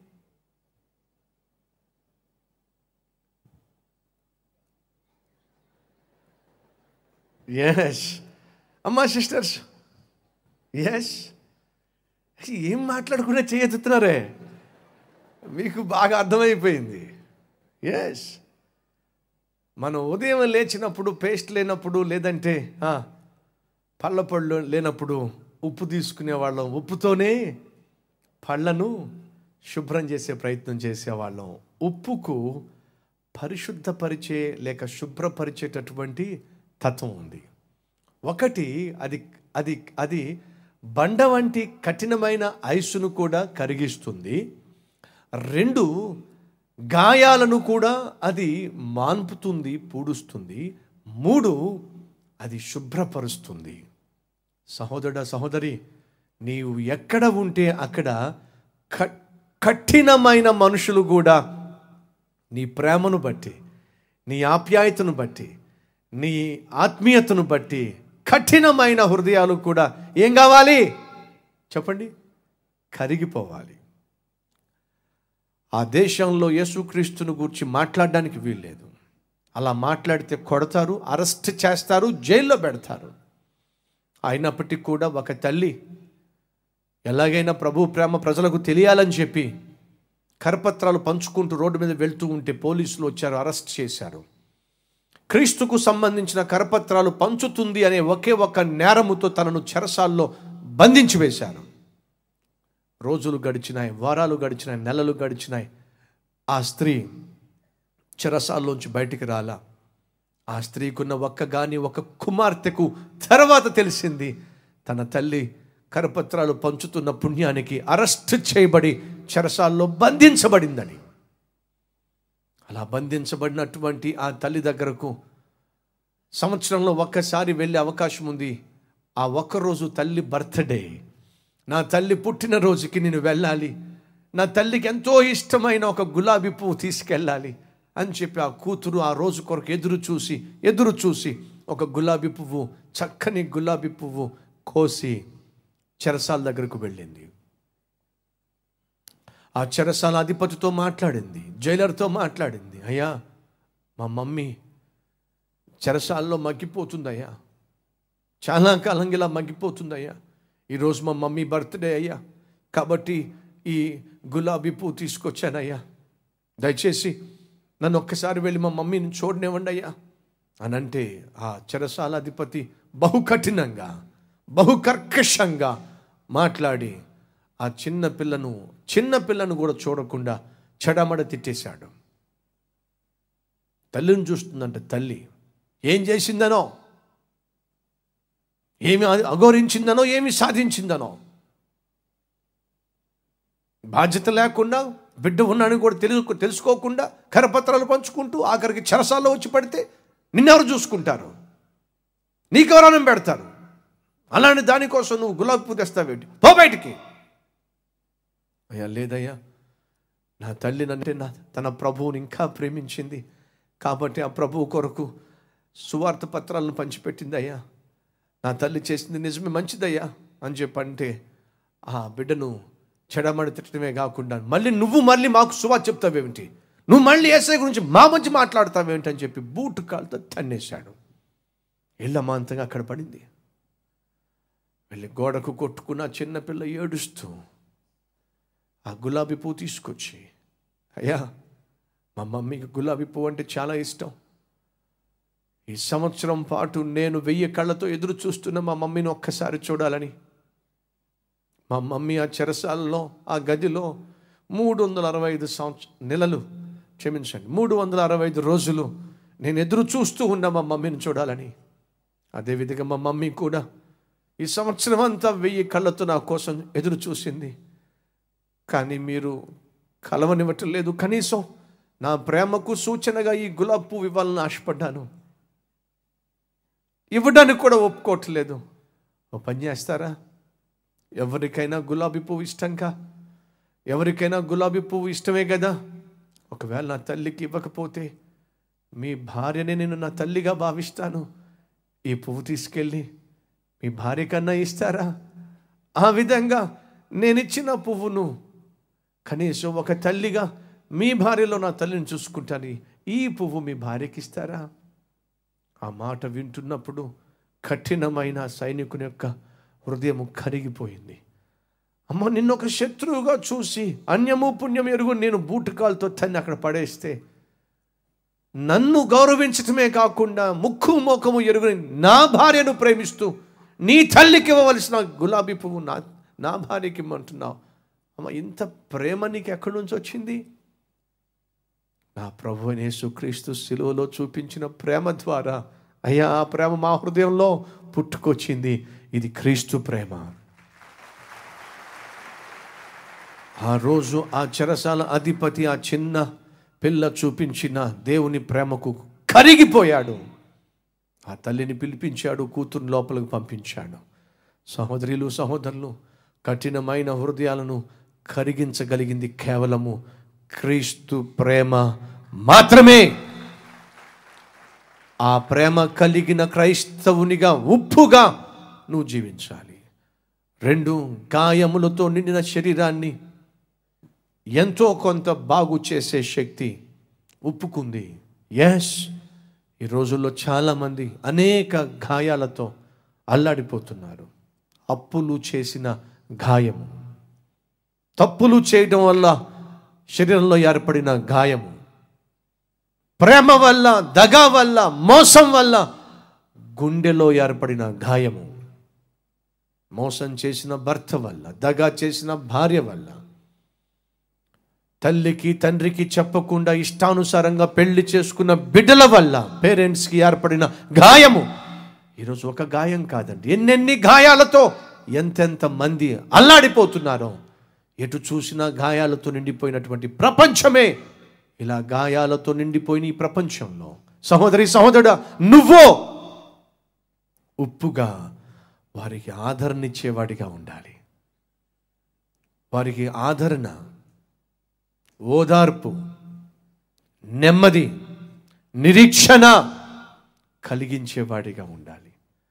ఎస్ అమ్మా సిస్టర్స్ ఎస్ ఏం మాట్లాడకుండా చేయెత్తుతున్నారే మీకు బాగా అర్థమైపోయింది ఎస్ మనం ఉదయం లేచినప్పుడు పేస్ట్ లేనప్పుడు లేదంటే ఆ, పళ్ళ పళ్ళు లేనప్పుడు ఉప్పు తీసుకునే వాళ్ళం ఉప్పుతోనే పళ్ళను శుభ్రం చేసే ప్రయత్నం చేసేవాళ్ళం ఉప్పుకు పరిశుద్ధపరిచే లేక శుభ్రపరిచేటటువంటి తత్వం ఉంది ఒకటి అది అది అది బండ వంటి కఠినమైన ఐసును కూడా కరిగిస్తుంది రెండు గాయాలను కూడా అది మాన్పుతుంది పూడుస్తుంది మూడు అది శుభ్రపరుస్తుంది సహోదరుడ సహోదరి నీవు ఎక్కడ ఉంటే అక్కడ క- కఠినమైన మనుషులు కూడా నీ ప్రేమను బట్టి నీ ఆప్యాయతను బట్టి నీ ఆత్మీయతను బట్టి కఠినమైన హృదయాలు కూడా ఏం కావాలి చెప్పండి కరిగిపోవాలి ఆ దేశంలో యేసుక్రీస్తును గురించి మాట్లాడడానికి వీల్లేదు అలా మాట్లాడితే కొడతారు అరెస్ట్ చేస్తారు జైల్లో పెడతారు అయినప్పటికీ కూడా ఒక తల్లి ఎలాగైనా ప్రభు ప్రేమ ప్రజలకు తెలియాలని చెప్పి కరపత్రాలు పంచుకుంటూ రోడ్డు మీద వెళ్తూ ఉంటే పోలీసులు వచ్చారు అరెస్ట్ చేశారు క్రీస్తుకు సంబంధించిన కరపత్రాలు పంచుతుంది అనే ఒకే ఒక్క నేరముతో తనను చెరసాల్లో బంధించి వేశారు రోజులు గడిచినాయి వారాలు గడిచినాయి నెలలు గడిచినాయి ఆ స్త్రీ చెరసాల్లోంచి బయటికి రాలా ఆ స్త్రీకున్న ఒక్క గాని ఒక కుమార్తెకు తర్వాత తెలిసింది తన తల్లి కరపత్రాలు పంచుతున్న పుణ్యానికి అరెస్ట్ చేయబడి చెరసాల్లో బంధించబడిందని అలా బంధించబడినటువంటి ఆ తల్లి దగ్గరకు సంవత్సరంలో ఒక్కసారి వెళ్ళే అవకాశం ఉంది ఆ ఒక్కరోజు తల్లి బర్త్డే నా తల్లి పుట్టినరోజుకి నేను వెళ్ళాలి నా తల్లికి ఎంతో ఇష్టమైన ఒక గులాబీ పువ్వు తీసుకెళ్ళాలి అని చెప్పి ఆ కూతురు ఆ రోజు కొరకు ఎదురు చూసి ఎదురు చూసి ఒక గులాబీ పువ్వు చక్కని గులాబీ పువ్వు కోసి చెరసాల దగ్గరకు వెళ్ళింది ఆ చెరసాల అధిపతితో మాట్లాడింది జైలర్తో మాట్లాడింది అయ్యా మా మమ్మీ చెరసాల్లో మగ్గిపోతుందయ్యా చాలా కాలంగా ఇలా మగ్గిపోతుందయ్యా ఈరోజు మా మమ్మీ బర్త్డే అయ్యా కాబట్టి ఈ గులాబీ పువ్వు తీసుకొచ్చానయ్యా దయచేసి నన్ను ఒక్కసారి వెళ్ళి మా మమ్మీని చూడనివ్వండి అయ్యా అని అంటే ఆ చెరసాల అధిపతి బహు కఠినంగా బహు కర్కశంగా మాట్లాడి ఆ చిన్న పిల్లను చిన్న పిల్లను కూడా చూడకుండా చెడమడ తిట్టేశాడు తల్లిని చూస్తుందంట తల్లి ఏం చేసిందనో ఏమి అ- అఘోరించిందనో ఏమి సాధించిందనో బాధ్యత లేకుండా బిడ్డ ఉన్నాడని కూడా తెలుసు తెలుసుకోకుండా కరపత్రాలు పంచుకుంటూ ఆఖరికి చెరసాల్లో వచ్చి పడితే నిన్నెవరు చూసుకుంటారు నీకెవరు పెడతారు అలాంటి దానికోసం నువ్వు గులాబీ పువ్వు తెస్తావేంటి పో బయటికి అయ్యా లేదయ్యా నా తల్లి నన్ను నా తన ప్రభువుని ఇంకా ప్రేమించింది కాబట్టి ఆ ప్రభువు కొరకు సువార్త పత్రాలను పంచిపెట్టిందయ్యా నా తల్లి చేసింది నిజమే మంచిదయ్యా అని చెప్పంటే ఆ బిడ్డను చెడమడి తిట్టడమే కాకుండా మళ్ళీ నువ్వు మళ్ళీ మాకు సువార్త చెప్తావేమిటి నువ్వు మళ్ళీ ఏసై గురించి మా మంచి మాట్లాడతావేంటి అని చెప్పి బూటు కాలుతో తన్నేశాడు ఇళ్ళమాంతంగా అక్కడ పడింది వెళ్ళి గోడకు కొట్టుకున్న ఆ చిన్నపిల్ల ఏడుస్తూ ఆ గులాబీ పువ్వు తీసుకొచ్చి అయ్యా మా మమ్మీకి గులాబీ పువ్వు అంటే చాలా ఇష్టం ఈ సంవత్సరం పాటు నేను వెయ్యి కళ్ళతో ఎదురు చూస్తున్న మా మమ్మీని ఒక్కసారి చూడాలని మా మమ్మీ ఆ చెరసాలలో ఆ గదిలో మూడు వందల అరవై ఐదు సంవత్సర నెలలు క్షమించండి మూడు వందల అరవై ఐదు రోజులు నేను ఎదురు చూస్తూ ఉన్న మా మమ్మీని చూడాలని అదేవిధంగా మా మమ్మీ కూడా ఈ సంవత్సరం అంతా వెయ్యి కళ్ళతో నా కోసం ఎదురు చూసింది కానీ మీరు కలవనివ్వటం లేదు కనీసం నా ప్రేమకు సూచనగా ఈ గులాబ్ పువ్వు ఇవ్వాలని ఆశపడ్డాను ఇవ్వడానికి కూడా ఒప్పుకోవట్లేదు ఓ పని చేస్తారా ఎవరికైనా గులాబీ పువ్వు ఇష్టంకా ఎవరికైనా గులాబీ పువ్వు ఇష్టమే కదా ఒకవేళ నా తల్లికి ఇవ్వకపోతే మీ భార్యని నేను నా తల్లిగా భావిస్తాను ఈ పువ్వు తీసుకెళ్ళి మీ భార్య కన్నా ఇస్తారా ఆ విధంగా నేను ఇచ్చిన పువ్వును కనీసం ఒక తల్లిగా మీ భార్యలో నా తల్లిని చూసుకుంటాను ఈ పువ్వు మీ భార్యకి ఇస్తారా ఆ మాట వింటున్నప్పుడు కఠినమైన సైనికుని యొక్క హృదయం కరిగిపోయింది అమ్మ నిన్ను ఒక శత్రువుగా చూసి అన్యము పుణ్యం ఎరుగు నేను బూటకాలతో తన్ని అక్కడ పడేస్తే నన్ను గౌరవించటమే కాకుండా ముక్కు మోకము ఎరుగుని నా భార్యను ప్రేమిస్తూ నీ తల్లికి ఇవ్వవలసిన గులాబీ పువ్వు నా నా భార్యకి ఇమ్మంటున్నావు అమ్మ ఇంత ప్రేమ నీకు ఎక్కడి నుంచి వచ్చింది నా ప్రభు యేసుక్రీస్తు శిలువలో చూపించిన ప్రేమ ద్వారా అయ్యా ఆ ప్రేమ మా హృదయంలో పుట్టుకొచ్చింది ఇది క్రీస్తు ప్రేమ ఆ రోజు ఆ చెరసాల అధిపతి ఆ చిన్న పిల్ల చూపించిన దేవుని ప్రేమకు కరిగిపోయాడు ఆ తల్లిని పిలిపించాడు కూతురు లోపలికి పంపించాడు సహోదరులు సహోదరులు కఠినమైన హృదయాలను కరిగించగలిగింది కేవలము క్రీస్తు ప్రేమ మాత్రమే ఆ ప్రేమ కలిగిన క్రైస్తవునిగా ఉప్పుగా నువ్వు జీవించాలి రెండు గాయములతో నిండిన శరీరాన్ని ఎంతో కొంత బాగు చేసే శక్తి ఉప్పుకుంది ఎస్ ఈ రోజుల్లో చాలామంది అనేక గాయాలతో అల్లాడిపోతున్నారు అప్పులు చేసిన గాయము తప్పులు చేయడం వల్ల శరీరంలో ఏర్పడిన గాయము ప్రేమ వల్ల దగ వల్ల మోసం వల్ల గుండెలో ఏర్పడిన గాయము మోసం చేసిన భర్త వల్ల దగా చేసిన భార్య వల్ల తల్లికి తండ్రికి చెప్పకుండా ఇష్టానుసారంగా పెళ్లి చేసుకున్న బిడ్డల వల్ల పేరెంట్స్కి ఏర్పడిన గాయము ఈరోజు ఒక గాయం కాదండి ఎన్నెన్ని గాయాలతో ఎంతెంత మంది అల్లాడిపోతున్నారో ఎటు చూసినా గాయాలతో నిండిపోయినటువంటి ప్రపంచమే ఇలా గాయాలతో నిండిపోయిన ఈ ప్రపంచంలో సహోదరి సహోదరుడా నువ్వో ఉప్పుగా వారికి ఆదరణ ఇచ్చేవాడిగా ఉండాలి వారికి ఆదరణ ఓదార్పు నెమ్మది నిరీక్షణ కలిగించేవాడిగా ఉండాలి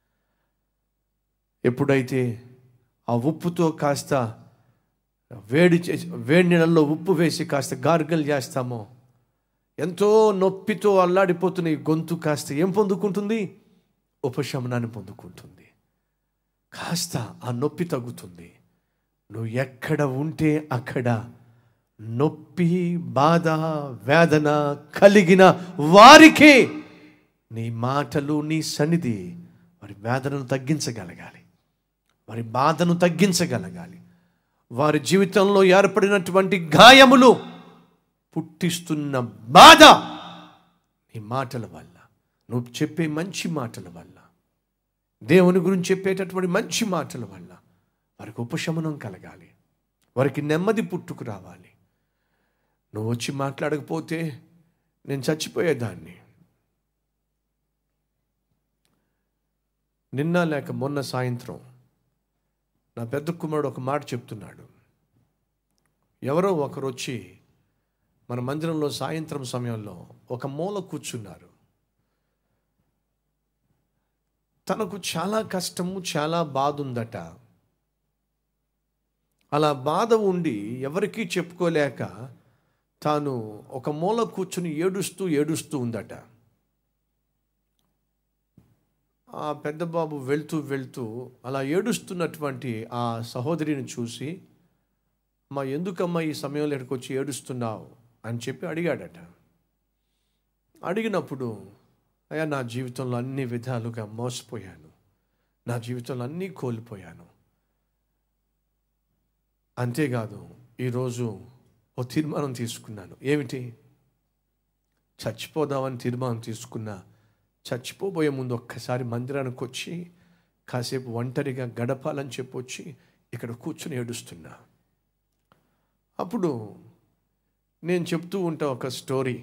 ఎప్పుడైతే ఆ ఉప్పుతో కాస్త వేడి చేసి వేడి నీళ్ళల్లో ఉప్పు వేసి కాస్త గార్గల్ చేస్తామో ఎంతో నొప్పితో అల్లాడిపోతున్న ఈ గొంతు కాస్త ఏం పొందుకుంటుంది ఉపశమనాన్ని పొందుకుంటుంది కాస్త ఆ నొప్పి తగ్గుతుంది నువ్వు ఎక్కడ ఉంటే అక్కడ నొప్పి బాధ వేదన కలిగిన వారికి నీ మాటలు నీ సన్నిధి వారి వేదనను తగ్గించగలగాలి వారి బాధను తగ్గించగలగాలి వారి జీవితంలో ఏర్పడినటువంటి గాయములు పుట్టిస్తున్న బాధ నీ మాటల వల్ల నువ్వు చెప్పే మంచి మాటల వల్ల దేవుని గురించి చెప్పేటటువంటి మంచి మాటల వల్ల వారికి ఉపశమనం కలగాలి వారికి నెమ్మది పుట్టుకు రావాలి నువ్వు వచ్చి మాట్లాడకపోతే నేను చచ్చిపోయేదాన్ని నిన్న లేక మొన్న సాయంత్రం నా పెద్ద కుమారుడు ఒక మాట చెప్తున్నాడు ఎవరో ఒకరు వచ్చి మన మందిరంలో సాయంత్రం సమయంలో ఒక మూల కూర్చున్నారు తనకు చాలా కష్టము చాలా బాధ ఉందట అలా బాధ ఉండి ఎవరికీ చెప్పుకోలేక తాను ఒక మూల కూర్చుని ఏడుస్తూ ఏడుస్తూ ఉందట ఆ పెద్ద బాబు వెళ్తూ వెళ్తూ అలా ఏడుస్తున్నటువంటి ఆ సహోదరిని చూసి అమ్మా ఎందుకమ్మా ఈ సమయంలో ఇక్కడికి వచ్చి ఏడుస్తున్నావు అని చెప్పి అడిగాడట అడిగినప్పుడు అయ్యా నా జీవితంలో అన్ని విధాలుగా మోసపోయాను నా జీవితంలో అన్నీ కోల్పోయాను అంతేకాదు ఈరోజు ఓ తీర్మానం తీసుకున్నాను ఏమిటి చచ్చిపోదామని తీర్మానం తీసుకున్నా చచ్చిపోబోయే ముందు ఒక్కసారి మందిరానికి వచ్చి కాసేపు ఒంటరిగా గడపాలని చెప్పి వచ్చి ఇక్కడ కూర్చుని ఏడుస్తున్నా అప్పుడు నేను చెప్తూ ఉంటా ఒక స్టోరీ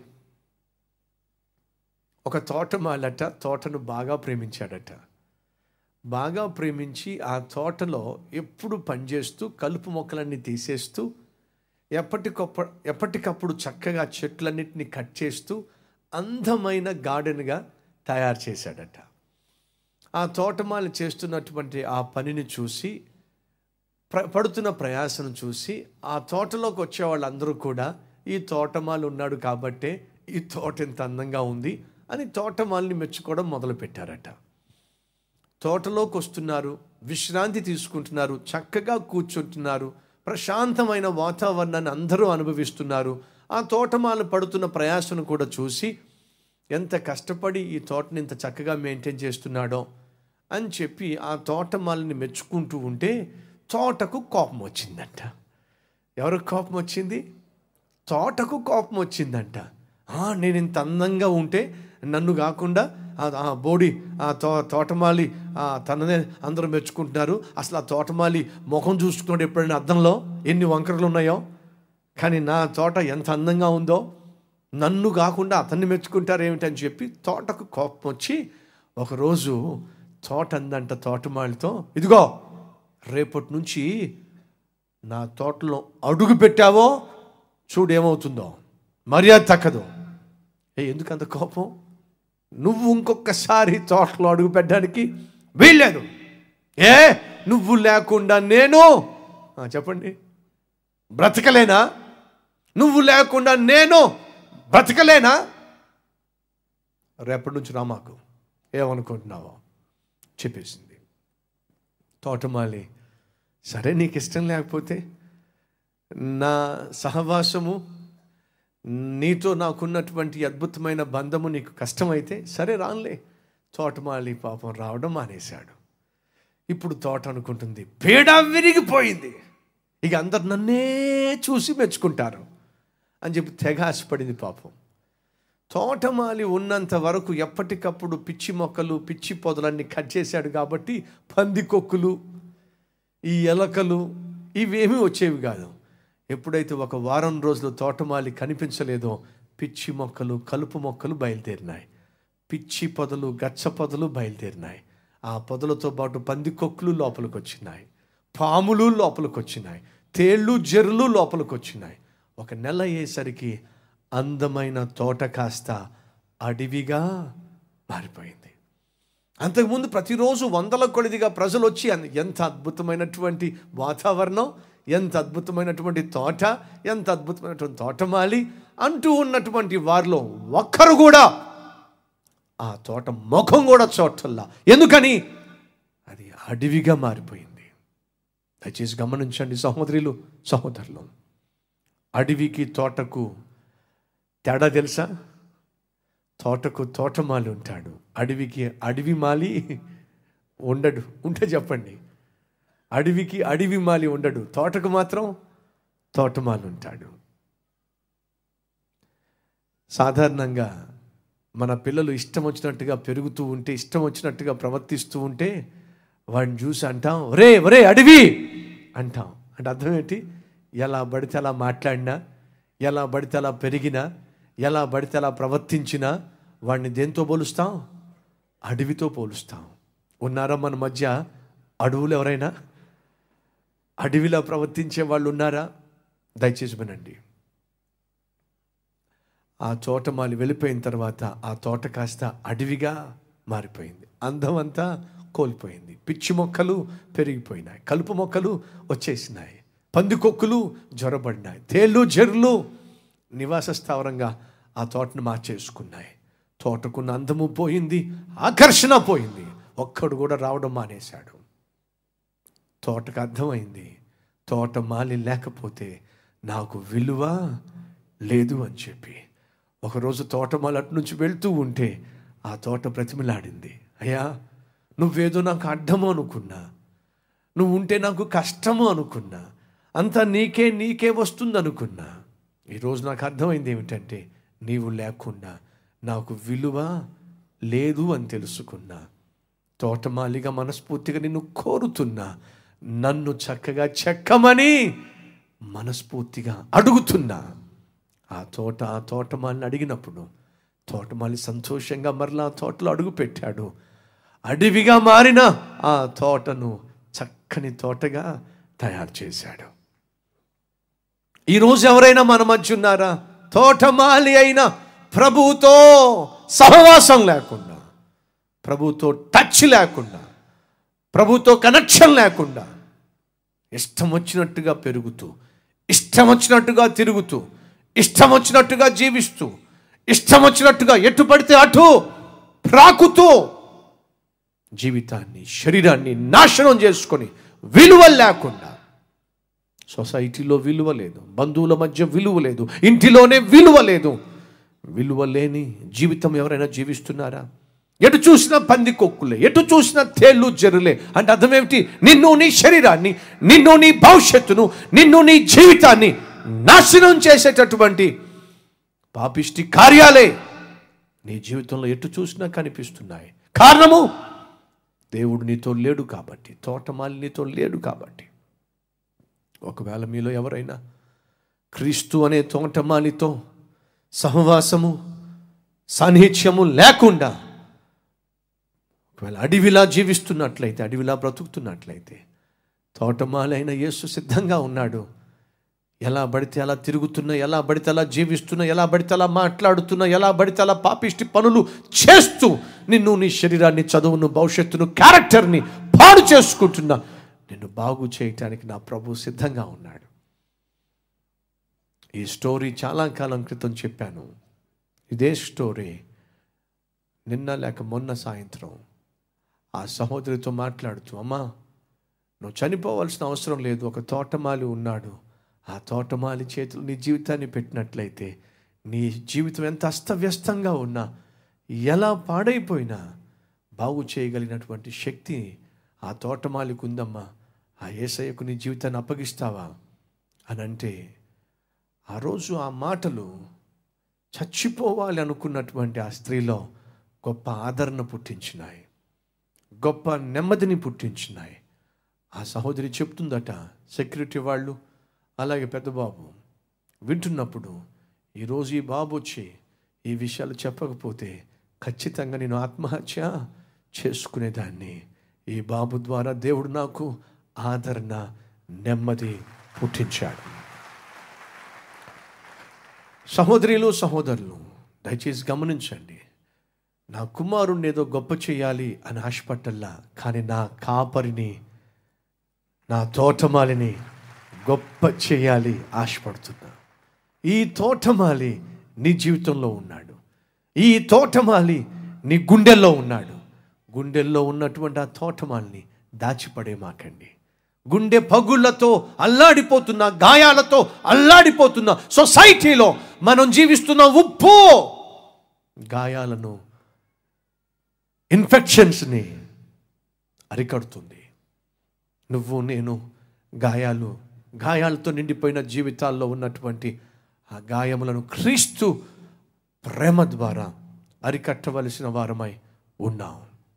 ఒక తోటమాలట తోటను బాగా ప్రేమించాడట బాగా ప్రేమించి ఆ తోటలో ఎప్పుడు పనిచేస్తూ కలుపు మొక్కలన్నీ తీసేస్తూ ఎప్పటికప్పుడు ఎప్పటికప్పుడు చక్కగా చెట్లన్నిటిని కట్ చేస్తూ అందమైన గార్డెన్గా తయారు చేశాడట ఆ తోటమాలి చేస్తున్నటువంటి ఆ పనిని చూసి ప్ర పడుతున్న ప్రయాసను చూసి ఆ తోటలోకి వచ్చే వాళ్ళందరూ కూడా ఈ తోటమాలి ఉన్నాడు కాబట్టే ఈ తోట ఇంత అందంగా ఉంది అని తోటమాలిని మెచ్చుకోవడం మొదలుపెట్టారట తోటలోకి వస్తున్నారు విశ్రాంతి తీసుకుంటున్నారు చక్కగా కూర్చుంటున్నారు ప్రశాంతమైన వాతావరణాన్ని అందరూ అనుభవిస్తున్నారు ఆ తోటమాల పడుతున్న ప్రయాసను కూడా చూసి ఎంత కష్టపడి ఈ తోటని ఇంత చక్కగా మెయింటైన్ చేస్తున్నాడో అని చెప్పి ఆ తోటమాలని మెచ్చుకుంటూ ఉంటే తోటకు కోపం వచ్చిందంట ఎవరికి కోపం వచ్చింది తోటకు కోపం వచ్చిందంట "ఆ, నేను ఇంత అందంగా ఉంటే నన్ను కాకుండా ఆ- ఆ బోడి ఆ తో తోటమాలి ఆ తననే అందరూ మెచ్చుకుంటున్నారు అసలు ఆ తోటమాలి ముఖం చూసుకున్నాడు ఎప్పుడైనా అద్దంలో ఎన్ని వంకరలు ఉన్నాయో కానీ నా తోట ఎంత అందంగా ఉందో నన్ను కాకుండా అతన్ని మెచ్చుకుంటారు ఏమిటని చెప్పి తోటకు కోపం వచ్చి ఒకరోజు తోట అందంట తోటమాలితో ఇదిగో రేపటి నుంచి నా తోటలో అడుగు పెట్టావో చూడు ఏమవుతుందో మర్యాద తక్కదు ఏ ఎందుకు అంత కోపం నువ్వు ఇంకొకసారి తోటలో అడుగు పెట్టడానికి వీల్లేదు ఏ నువ్వు లేకుండా నేను ఆ, చెప్పండి బ్రతకలేనా నువ్వు లేకుండా నేను బ్రతకలేనా రేపటి నుంచి రా మాకు ఏమనుకుంటున్నావో చెప్పేసింది తోటమాలి సరే నీకు ఇష్టం లేకపోతే నా సహవాసము నీతో నాకున్నటువంటి అద్భుతమైన బంధము నీకు కష్టమైతే సరే రానులే తోటమాలి పాపం రావడం మానేశాడు ఇప్పుడు తోట అనుకుంటుంది పీడ విరిగిపోయింది ఇక అందరు నన్నే చూసి మెచ్చుకుంటారు అని చెప్పి తెగ ఆశపడింది పాపం తోటమాలి ఉన్నంత వరకు ఎప్పటికప్పుడు పిచ్చి మొక్కలు పిచ్చి పొదలన్నీ కట్ చేశాడు కాబట్టి పందికొక్కులు ఈ ఎలకలు ఇవేమీ వచ్చేవి కాదు ఎప్పుడైతే ఒక వారం రోజులు తోటమాలి కనిపించలేదో పిచ్చి మొక్కలు కలుపు మొక్కలు బయలుదేరినాయి పిచ్చి పొదలు గచ్చ పొదలు బయలుదేరినాయి ఆ పొదలతో పాటు పందికొక్కులు లోపలికి వచ్చినాయి పాములు లోపలికి వచ్చినాయి తేళ్ళు జర్రులు లోపలికి వచ్చినాయి ఒక నెల అయ్యేసరికి అందమైన తోట కాస్త అడవిగా మారిపోయింది అంతకుముందు ప్రతిరోజు వందల కొలిదిగా ప్రజలు వచ్చి అన్- ఎంత అద్భుతమైనటువంటి వాతావరణం ఎంత అద్భుతమైనటువంటి తోట ఎంత అద్భుతమైనటువంటి తోటమాలి అంటూ ఉన్నటువంటి వారిలో ఒక్కరు కూడా ఆ తోట ముఖం కూడా చూడటల్లా ఎందుకని అది అడవిగా మారిపోయింది దయచేసి గమనించండి సహోదరులు సహోదరులు అడవికి తోటకు తేడా తెలుసా తోటకు తోటమాలి ఉంటాడు అడవికి అడవి మాలి ఉండడు ఉంటే చెప్పండి అడవికి అడవి మాలి ఉండడు తోటకు మాత్రం తోటమాలి ఉంటాడు సాధారణంగా మన పిల్లలు ఇష్టం వచ్చినట్టుగా పెరుగుతూ ఉంటే ఇష్టం వచ్చినట్టుగా ప్రవర్తిస్తూ ఉంటే వాడిని చూసి అంటాం ఒరే ఒరే అడవి అంటాం అంటే అర్థం ఏంటి ఎలా పడితే అలా మాట్లాడినా ఎలా పడితే అలా పెరిగినా ఎలా పడితే అలా ప్రవర్తించినా వాడిని దేంతో పోలుస్తాం అడవితో పోలుస్తాం ఉన్నారా మన మధ్య అడవులు ఎవరైనా అడవిలో ప్రవర్తించే వాళ్ళు ఉన్నారా దయచేసి వినండి ఆ తోటమాలి వెళ్ళిపోయిన తర్వాత ఆ తోట కాస్త అడవిగా మారిపోయింది అందం అంతా కోల్పోయింది పిచ్చి మొక్కలు పెరిగిపోయినాయి కలుపు మొక్కలు వచ్చేసినాయి పందికొక్కులు జ్వరబడినాయి తేళ్ళు జర్లు నివాస స్థావరంగా ఆ తోటను మార్చేసుకున్నాయి తోటకున్న అందము పోయింది ఆకర్షణ పోయింది ఒక్కడు కూడా రావడం మానేశాడు తోటకు అర్థమైంది తోట మాలి లేకపోతే నాకు విలువ లేదు అని చెప్పి ఒకరోజు తోటమాలి అటు నుంచి వెళ్తూ ఉంటే ఆ తోట ప్రతిమలాడింది అయ్యా నువ్వేదో నాకు అడ్డము అనుకున్నా నువ్వు ఉంటే నాకు కష్టము అనుకున్నా అంతా నీకే నీకే వస్తుంది అనుకున్నా ఈరోజు నాకు అర్థమైంది ఏమిటంటే నీవు లేకుండా నాకు విలువ లేదు అని తెలుసుకున్నా తోటమాలిగా మనస్ఫూర్తిగా నిన్ను కోరుతున్నా నన్ను చక్కగా చెక్కమని మనస్ఫూర్తిగా అడుగుతున్నా ఆ తోట ఆ తోటమాలిని అడిగినప్పుడు తోటమాలి సంతోషంగా మరలా ఆ తోటలో అడుగు పెట్టాడు అడవిగా మారిన ఆ తోటను చక్కని తోటగా తయారు చేశాడు ఈరోజు ఎవరైనా మన మధ్య ఉన్నారా తోటమాలి అయిన ప్రభువుతో సహవాసం లేకుండా ప్రభుతో టచ్ లేకుండా ప్రభుతో కనెక్షన్ లేకుండా ఇష్టం వచ్చినట్టుగా పెరుగుతూ ఇష్టం వచ్చినట్టుగా తిరుగుతూ ఇష్టం వచ్చినట్టుగా జీవిస్తూ ఇష్టం వచ్చినట్టుగా ఎటు పడితే అటు ప్రాకుతూ జీవితాన్ని శరీరాన్ని నాశనం చేసుకొని విలువ లేకుండా సొసైటీలో విలువ లేదు బంధువుల మధ్య విలువ లేదు ఇంటిలోనే విలువ లేదు విలువ లేని జీవితం ఎవరైనా జీవిస్తున్నారా ఎటు చూసినా పంది కొక్కులే ఎటు చూసినా తేళ్ళు జరులే అంటే అర్థం ఏమిటి నిన్ను నీ శరీరాన్ని నిన్ను నీ భవిష్యత్తును నిన్ను నీ జీవితాన్ని నాశనం చేసేటటువంటి పాపిష్టి కార్యాలే నీ జీవితంలో ఎటు చూసినా కనిపిస్తున్నాయి కారణము దేవుడు నీతో లేడు కాబట్టి తోటమాలి నీతో లేడు కాబట్టి ఒకవేళ మీలో ఎవరైనా క్రీస్తు అనే తోటమాలితో సహవాసము సాన్నిహిత్యము లేకుండా ఒకవేళ అడవిలా జీవిస్తున్నట్లయితే అడవిలా బ్రతుకుతున్నట్లయితే తోటమాలైన యేసు సిద్ధంగా ఉన్నాడు ఎలా పడితే అలా తిరుగుతున్నా ఎలా పడితే అలా జీవిస్తున్నా ఎలా పడితే అలా మాట్లాడుతున్నా ఎలా పడితే అలా పాపిష్టి పనులు చేస్తూ నిన్ను నీ శరీరాన్ని చదువును భవిష్యత్తును క్యారెక్టర్ని పాడు చేసుకుంటున్నా నిన్ను బాగు చేయటానికి నా ప్రభు సిద్ధంగా ఉన్నాడు ఈ స్టోరీ చాలా కాలం క్రితం చెప్పాను ఇదే స్టోరీ నిన్న లేక మొన్న సాయంత్రం ఆ సహోదరితో మాట్లాడుతూ అమ్మా నువ్వు చనిపోవాల్సిన అవసరం లేదు ఒక తోటమాలి ఉన్నాడు ఆ తోటమాలి చేతులు నీ జీవితాన్ని పెట్టినట్లయితే నీ జీవితం ఎంత అస్తవ్యస్తంగా ఉన్నా ఎలా పాడైపోయినా బాగు చేయగలిగినటువంటి శక్తి ఆ తోటమాలికి ఉందమ్మా ఆ ఏసయ్యకు నీ జీవితాన్ని అప్పగిస్తావా అని అంటే ఆ రోజు ఆ మాటలు చచ్చిపోవాలి అనుకున్నటువంటి ఆ స్త్రీలో గొప్ప ఆదరణ పుట్టించినాయి గొప్ప నెమ్మదిని పుట్టించినాయి ఆ సహోదరి చెప్తుందట సెక్యూరిటీ వాళ్ళు అలాగే పెద్దబాబు వింటున్నప్పుడు ఈరోజు ఈ బాబు వచ్చి ఈ విషయాలు చెప్పకపోతే ఖచ్చితంగా నేను ఆత్మహత్య చేసుకునేదాన్ని ఈ బాబు ద్వారా దేవుడు నాకు ఆదరణ నెమ్మది పుట్టించాడు సహోదరులు సహోదరులు దయచేసి గమనించండి నా కుమారుణ్ణి ఏదో గొప్ప చేయాలి అని ఆశపట్టల్లా కానీ నా కాపరిని నా తోటమాలిని గొప్ప చేయాలి ఆశపడుతున్నా ఈ తోటమాలి నీ జీవితంలో ఉన్నాడు ఈ తోటమాలి నీ గుండెల్లో ఉన్నాడు గుండెల్లో ఉన్నటువంటి ఆ తోటమాలిని దాచిపడే మాకండి గుండె పగుళ్లతో అల్లాడిపోతున్న గాయాలతో అల్లాడిపోతున్న సొసైటీలో మనం జీవిస్తున్న ఉప్పు గాయాలను ఇన్ఫెక్షన్స్ని అరికడుతుంది నువ్వు నేను గాయాలు గాయాలతో నిండిపోయిన జీవితాల్లో ఉన్నటువంటి ఆ గాయములను క్రీస్తు ప్రేమ ద్వారా అరికట్టవలసిన వారమై ఉన్నాం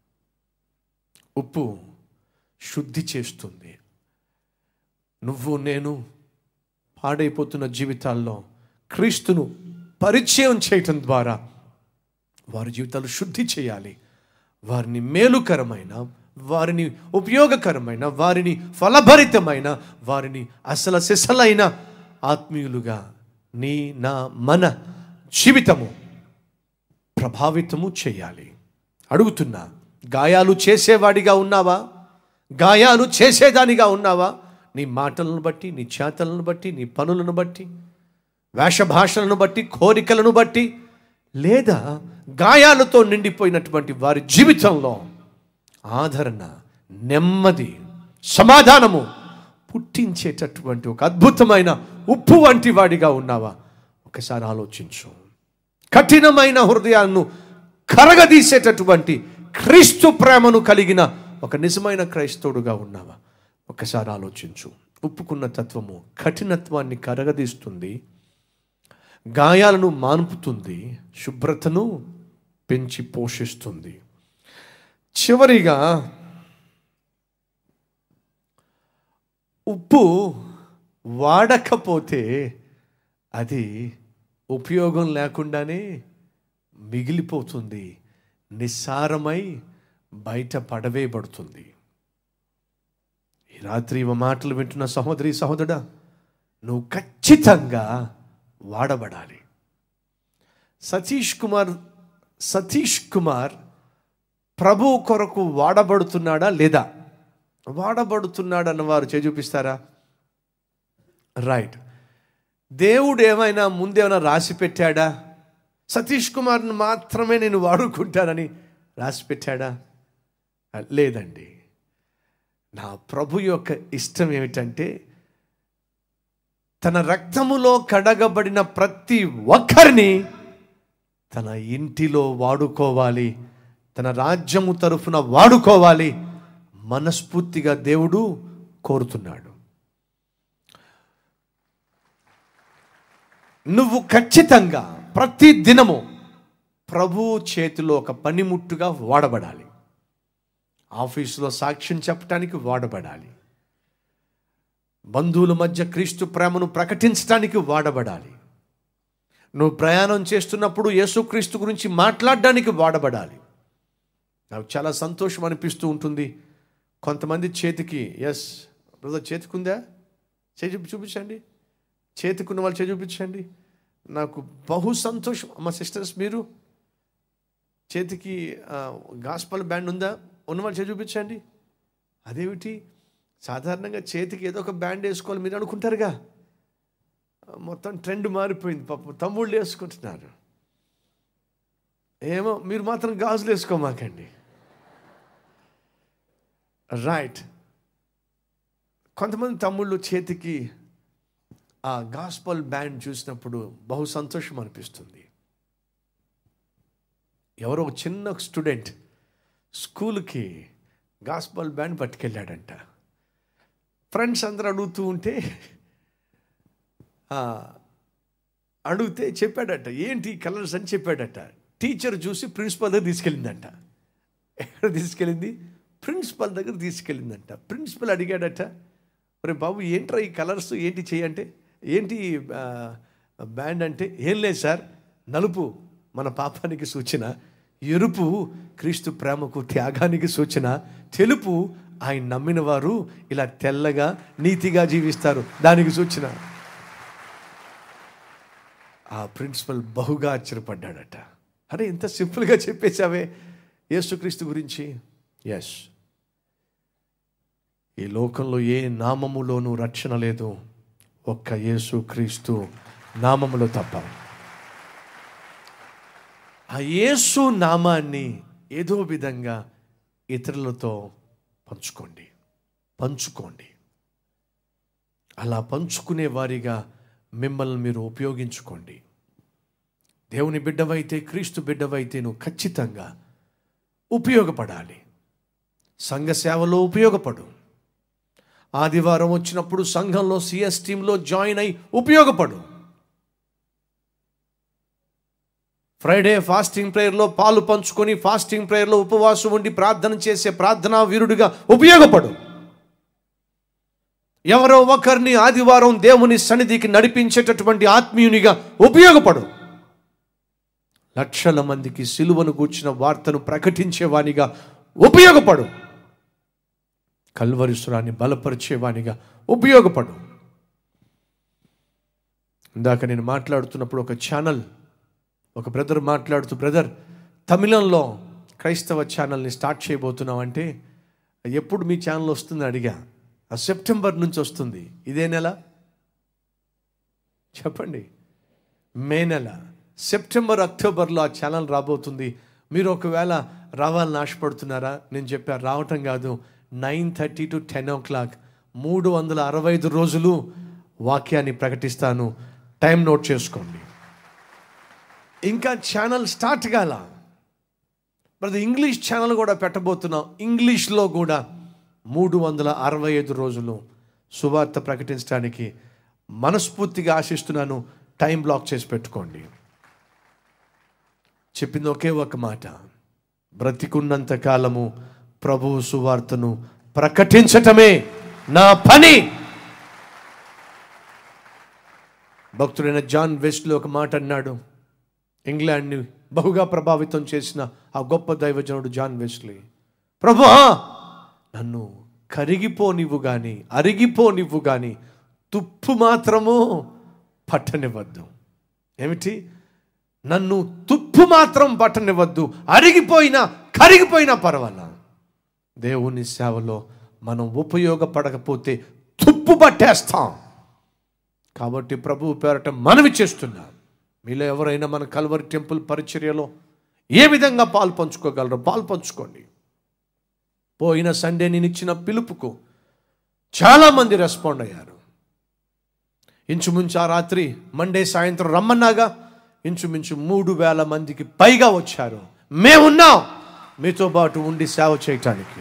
ఉప్పు శుద్ధి చేస్తుంది నువ్వు నేను పాడైపోతున్న జీవితాల్లో క్రీస్తును పరిచయం చేయటం ద్వారా వారి జీవితాలు శుద్ధి చేయాలి వారిని మేలుకరమైన వారిని ఉపయోగకరమైన వారిని ఫలభరితమైన వారిని అసలు సిసలైన ఆత్మీయులుగా నీ నా మన జీవితము ప్రభావితము చేయాలి అడుగుతున్నా గాయాలు చేసేవాడిగా ఉన్నావా గాయాలు చేసేదానిగా ఉన్నావా నీ మాటలను బట్టి నీ చేతలను బట్టి నీ పనులను బట్టి వేషభాషలను బట్టి కోరికలను బట్టి లేదా గాయాలతో నిండిపోయినటువంటి వారి జీవితంలో ఆదరణ నెమ్మది సమాధానము పుట్టించేటటువంటి ఒక అద్భుతమైన ఉప్పు వంటి వాడిగా ఉన్నావా ఒకసారి ఆలోచించు కఠినమైన హృదయాలను కరగదీసేటటువంటి క్రీస్తు ప్రేమను కలిగిన ఒక నిజమైన క్రైస్తవుడుగా ఉన్నావా ఒకసారి ఆలోచించు ఉప్పుకున్న తత్వము కఠినత్వాన్ని కరగదీస్తుంది గాయాలను మాన్పుతుంది శుభ్రతను పెంచి పోషిస్తుంది చివరిగా ఉప్పు వాడకపోతే అది ఉపయోగం లేకుండానే మిగిలిపోతుంది నిస్సారమై బయట పడవేయబడుతుంది ఈ రాత్రి ఇవ మాటలు వింటున్న సహోదరి సహోదరుడా నువ్వు ఖచ్చితంగా వాడబడాలి సతీష్ కుమార్ సతీష్ కుమార్ ప్రభు కొరకు వాడబడుతున్నాడా లేదా వాడబడుతున్నాడు అన్నవారు చే చూపిస్తారా రైట్ దేవుడు ఏమైనా ముందేమైనా రాసి పెట్టాడా సతీష్ కుమార్ని మాత్రమే నేను వాడుకుంటానని రాసి పెట్టాడా లేదండి నా ప్రభు యొక్క ఇష్టం ఏమిటంటే తన రక్తములో కడగబడిన ప్రతి ఒక్కరిని తన ఇంటిలో వాడుకోవాలి తన రాజ్యము తరఫున వాడుకోవాలి మనస్ఫూర్తిగా దేవుడు కోరుతున్నాడు నువ్వు ఖచ్చితంగా ప్రతి దినము ప్రభు చేతిలో ఒక పనిముట్టుగా వాడబడాలి ఆఫీసులో సాక్ష్యం చెప్పడానికి వాడబడాలి బంధువుల మధ్య క్రీస్తు ప్రేమను ప్రకటించడానికి వాడబడాలి నువ్వు ప్రయాణం చేస్తున్నప్పుడు యేసుక్రీస్తు గురించి మాట్లాడడానికి వాడబడాలి నాకు చాలా సంతోషం అనిపిస్తూ ఉంటుంది కొంతమంది చేతికి ఎస్ బ్రదర్ చేతికుందా చేయి చూపి చూపించండి చేతికున్న వాళ్ళు చేయి చూపించండి నాకు బహు సంతోషం మా సిస్టర్స్ మీరు చేతికి గాస్పల్ బ్యాండ్ ఉందా ఉన్నవాళ్ళు చేయి చూపించండి అదేమిటి సాధారణంగా చేతికి ఏదో ఒక బ్యాండ్ వేసుకోవాలి మీరు అనుకుంటారుగా మొత్తం ట్రెండ్ మారిపోయింది పాప తమ్ముళ్ళు వేసుకుంటున్నారు ఏమో మీరు మాత్రం గాజులు వేసుకోమాకండి రైట్ కొంతమంది తమ్ముళ్ళు చేతికి ఆ గాస్పల్ బ్యాండ్ చూసినప్పుడు బహు సంతోషం అనిపిస్తుంది ఎవరో ఒక చిన్న స్టూడెంట్ స్కూల్కి గాస్పల్ బ్యాండ్ పట్టుకెళ్ళాడంట ఫ్రెండ్స్ అందరూ అడుగుతూ ఉంటే అడిగితే చెప్పాడట ఏంటి కలర్స్ అని చెప్పాడట టీచర్ చూసి ప్రిన్సిపల్ దగ్గర తీసుకెళ్ళిందంట ఎక్కడ తీసుకెళ్ళింది ప్రిన్సిపల్ దగ్గర తీసుకెళ్ళిందంట ప్రిన్సిపల్ అడిగాడట మరి బాబు ఏంట్రా ఈ కలర్స్ ఏంటి చేయంటే ఏంటి బ్యాండ్ అంటే ఏం లేదు సార్ నలుపు మన పాపానికి సూచన ఎరుపు క్రీస్తు ప్రేమకు త్యాగానికి సూచన తెలుపు ఆయన నమ్మిన వారు ఇలా తెల్లగా నీతిగా జీవిస్తారు దానికి సూచన ఆ ప్రిన్సిపల్ బహుగా ఆశ్చర్యపడ్డాడట అరే ఇంత సింపుల్గా చెప్పేశావే యేసుక్రీస్తు గురించి ఎస్ ఈ లోకంలో ఏ నామములోనూ రక్షణ లేదు ఒక్క యేసు క్రీస్తు నామములో తప్ప ఆ యేసు నామాన్ని ఏదో విధంగా ఇతరులతో పంచుకోండి పంచుకోండి అలా పంచుకునే వారిగా మిమ్మల్ని మీరు ఉపయోగించుకోండి దేవుని బిడ్డవైతే క్రీస్తు బిడ్డవైతే నువ్వు ఖచ్చితంగా ఉపయోగపడాలి సంఘ సేవలో ఉపయోగపడు ఆదివారం వచ్చినప్పుడు సంఘంలో సిఎస్ టీంలో జాయిన్ అయి ఉపయోగపడు ఫ్రైడే ఫాస్టింగ్ ప్రేయర్లో పాలు పంచుకొని ఫాస్టింగ్ ప్రేయర్లో ఉపవాసం ఉండి ప్రార్థన చేసే ప్రార్థనా వీరుడిగా ఉపయోగపడు ఎవరో ఒకరిని ఆదివారం దేవుని సన్నిధికి నడిపించేటటువంటి ఆత్మీయునిగా ఉపయోగపడు లక్షల మందికి సిలువను కూర్చిన వార్తను ప్రకటించేవానిగా ఉపయోగపడు కల్వరిసురాన్ని బలపరిచేవానిగా ఉపయోగపడు ఇందాక నేను మాట్లాడుతున్నప్పుడు ఒక ఛానల్ ఒక బ్రదర్ మాట్లాడుతూ బ్రదర్ తమిళంలో క్రైస్తవ ఛానల్ని స్టార్ట్ చేయబోతున్నాం అంటే ఎప్పుడు మీ ఛానల్ వస్తుంది అడిగా ఆ సెప్టెంబర్ నుంచి వస్తుంది ఇదే నెల చెప్పండి మే నెల సెప్టెంబర్ అక్టోబర్లో ఆ ఛానల్ రాబోతుంది మీరు ఒకవేళ రావాలని ఆశపడుతున్నారా నేను చెప్పా రావటం కాదు nine thirty to ten o'clock మూడు వందల అరవై ఐదు రోజులు వాక్యాన్ని ప్రకటిస్తాను టైం నోట్ చేసుకోండి ఇంకా ఛానల్ స్టార్ట్ కాల మరి ఇంగ్లీష్ ఛానల్ కూడా పెట్టబోతున్నాం ఇంగ్లీష్లో కూడా మూడు వందల అరవై ఐదు రోజులు సువార్త ప్రకటించడానికి మనస్ఫూర్తిగా ఆశిస్తున్నాను టైం బ్లాక్ చేసి పెట్టుకోండి చెప్పింది ఒకే ఒక మాట బ్రతికున్నంత కాలము ప్రభువు సువార్తను ప్రకటించటమే నా పని భక్తుడైన జాన్ వెస్ట్లో ఒక మాట అన్నాడు ఇంగ్లాండ్ని బహుగా ప్రభావితం చేసిన ఆ గొప్ప దైవజనుడు జాన్ వెస్లీ ప్రభు నన్ను కరిగిపోనివ్వు కానీ అరిగిపోనివ్వు కానీ తుప్పు మాత్రము పట్టనివ్వద్దు ఏమిటి నన్ను తుప్పు మాత్రం పట్టనివ్వద్దు అరిగిపోయినా కరిగిపోయినా పర్వాలా దేవుని సేవలో మనం ఉపయోగపడకపోతే తుప్పు పట్టేస్తాం కాబట్టి ప్రభువు పేరట మనవి చేస్తున్నాం మీలో ఎవరైనా మన కల్వరి టెంపుల్ పరిచర్యలో ఏ విధంగా పాలు పంచుకోగలరో పాలు పంచుకోండి పోయిన సండే నేను ఇచ్చిన పిలుపుకు చాలామంది రెస్పాండ్ అయ్యారు ఇంచుమించు ఆ రాత్రి మండే సాయంత్రం రమ్మన్నాగా ఇంచుమించు మూడు వేల మందికి పైగా వచ్చారు మేమున్నాం మీతో పాటు ఉండి సేవ చేయటానికి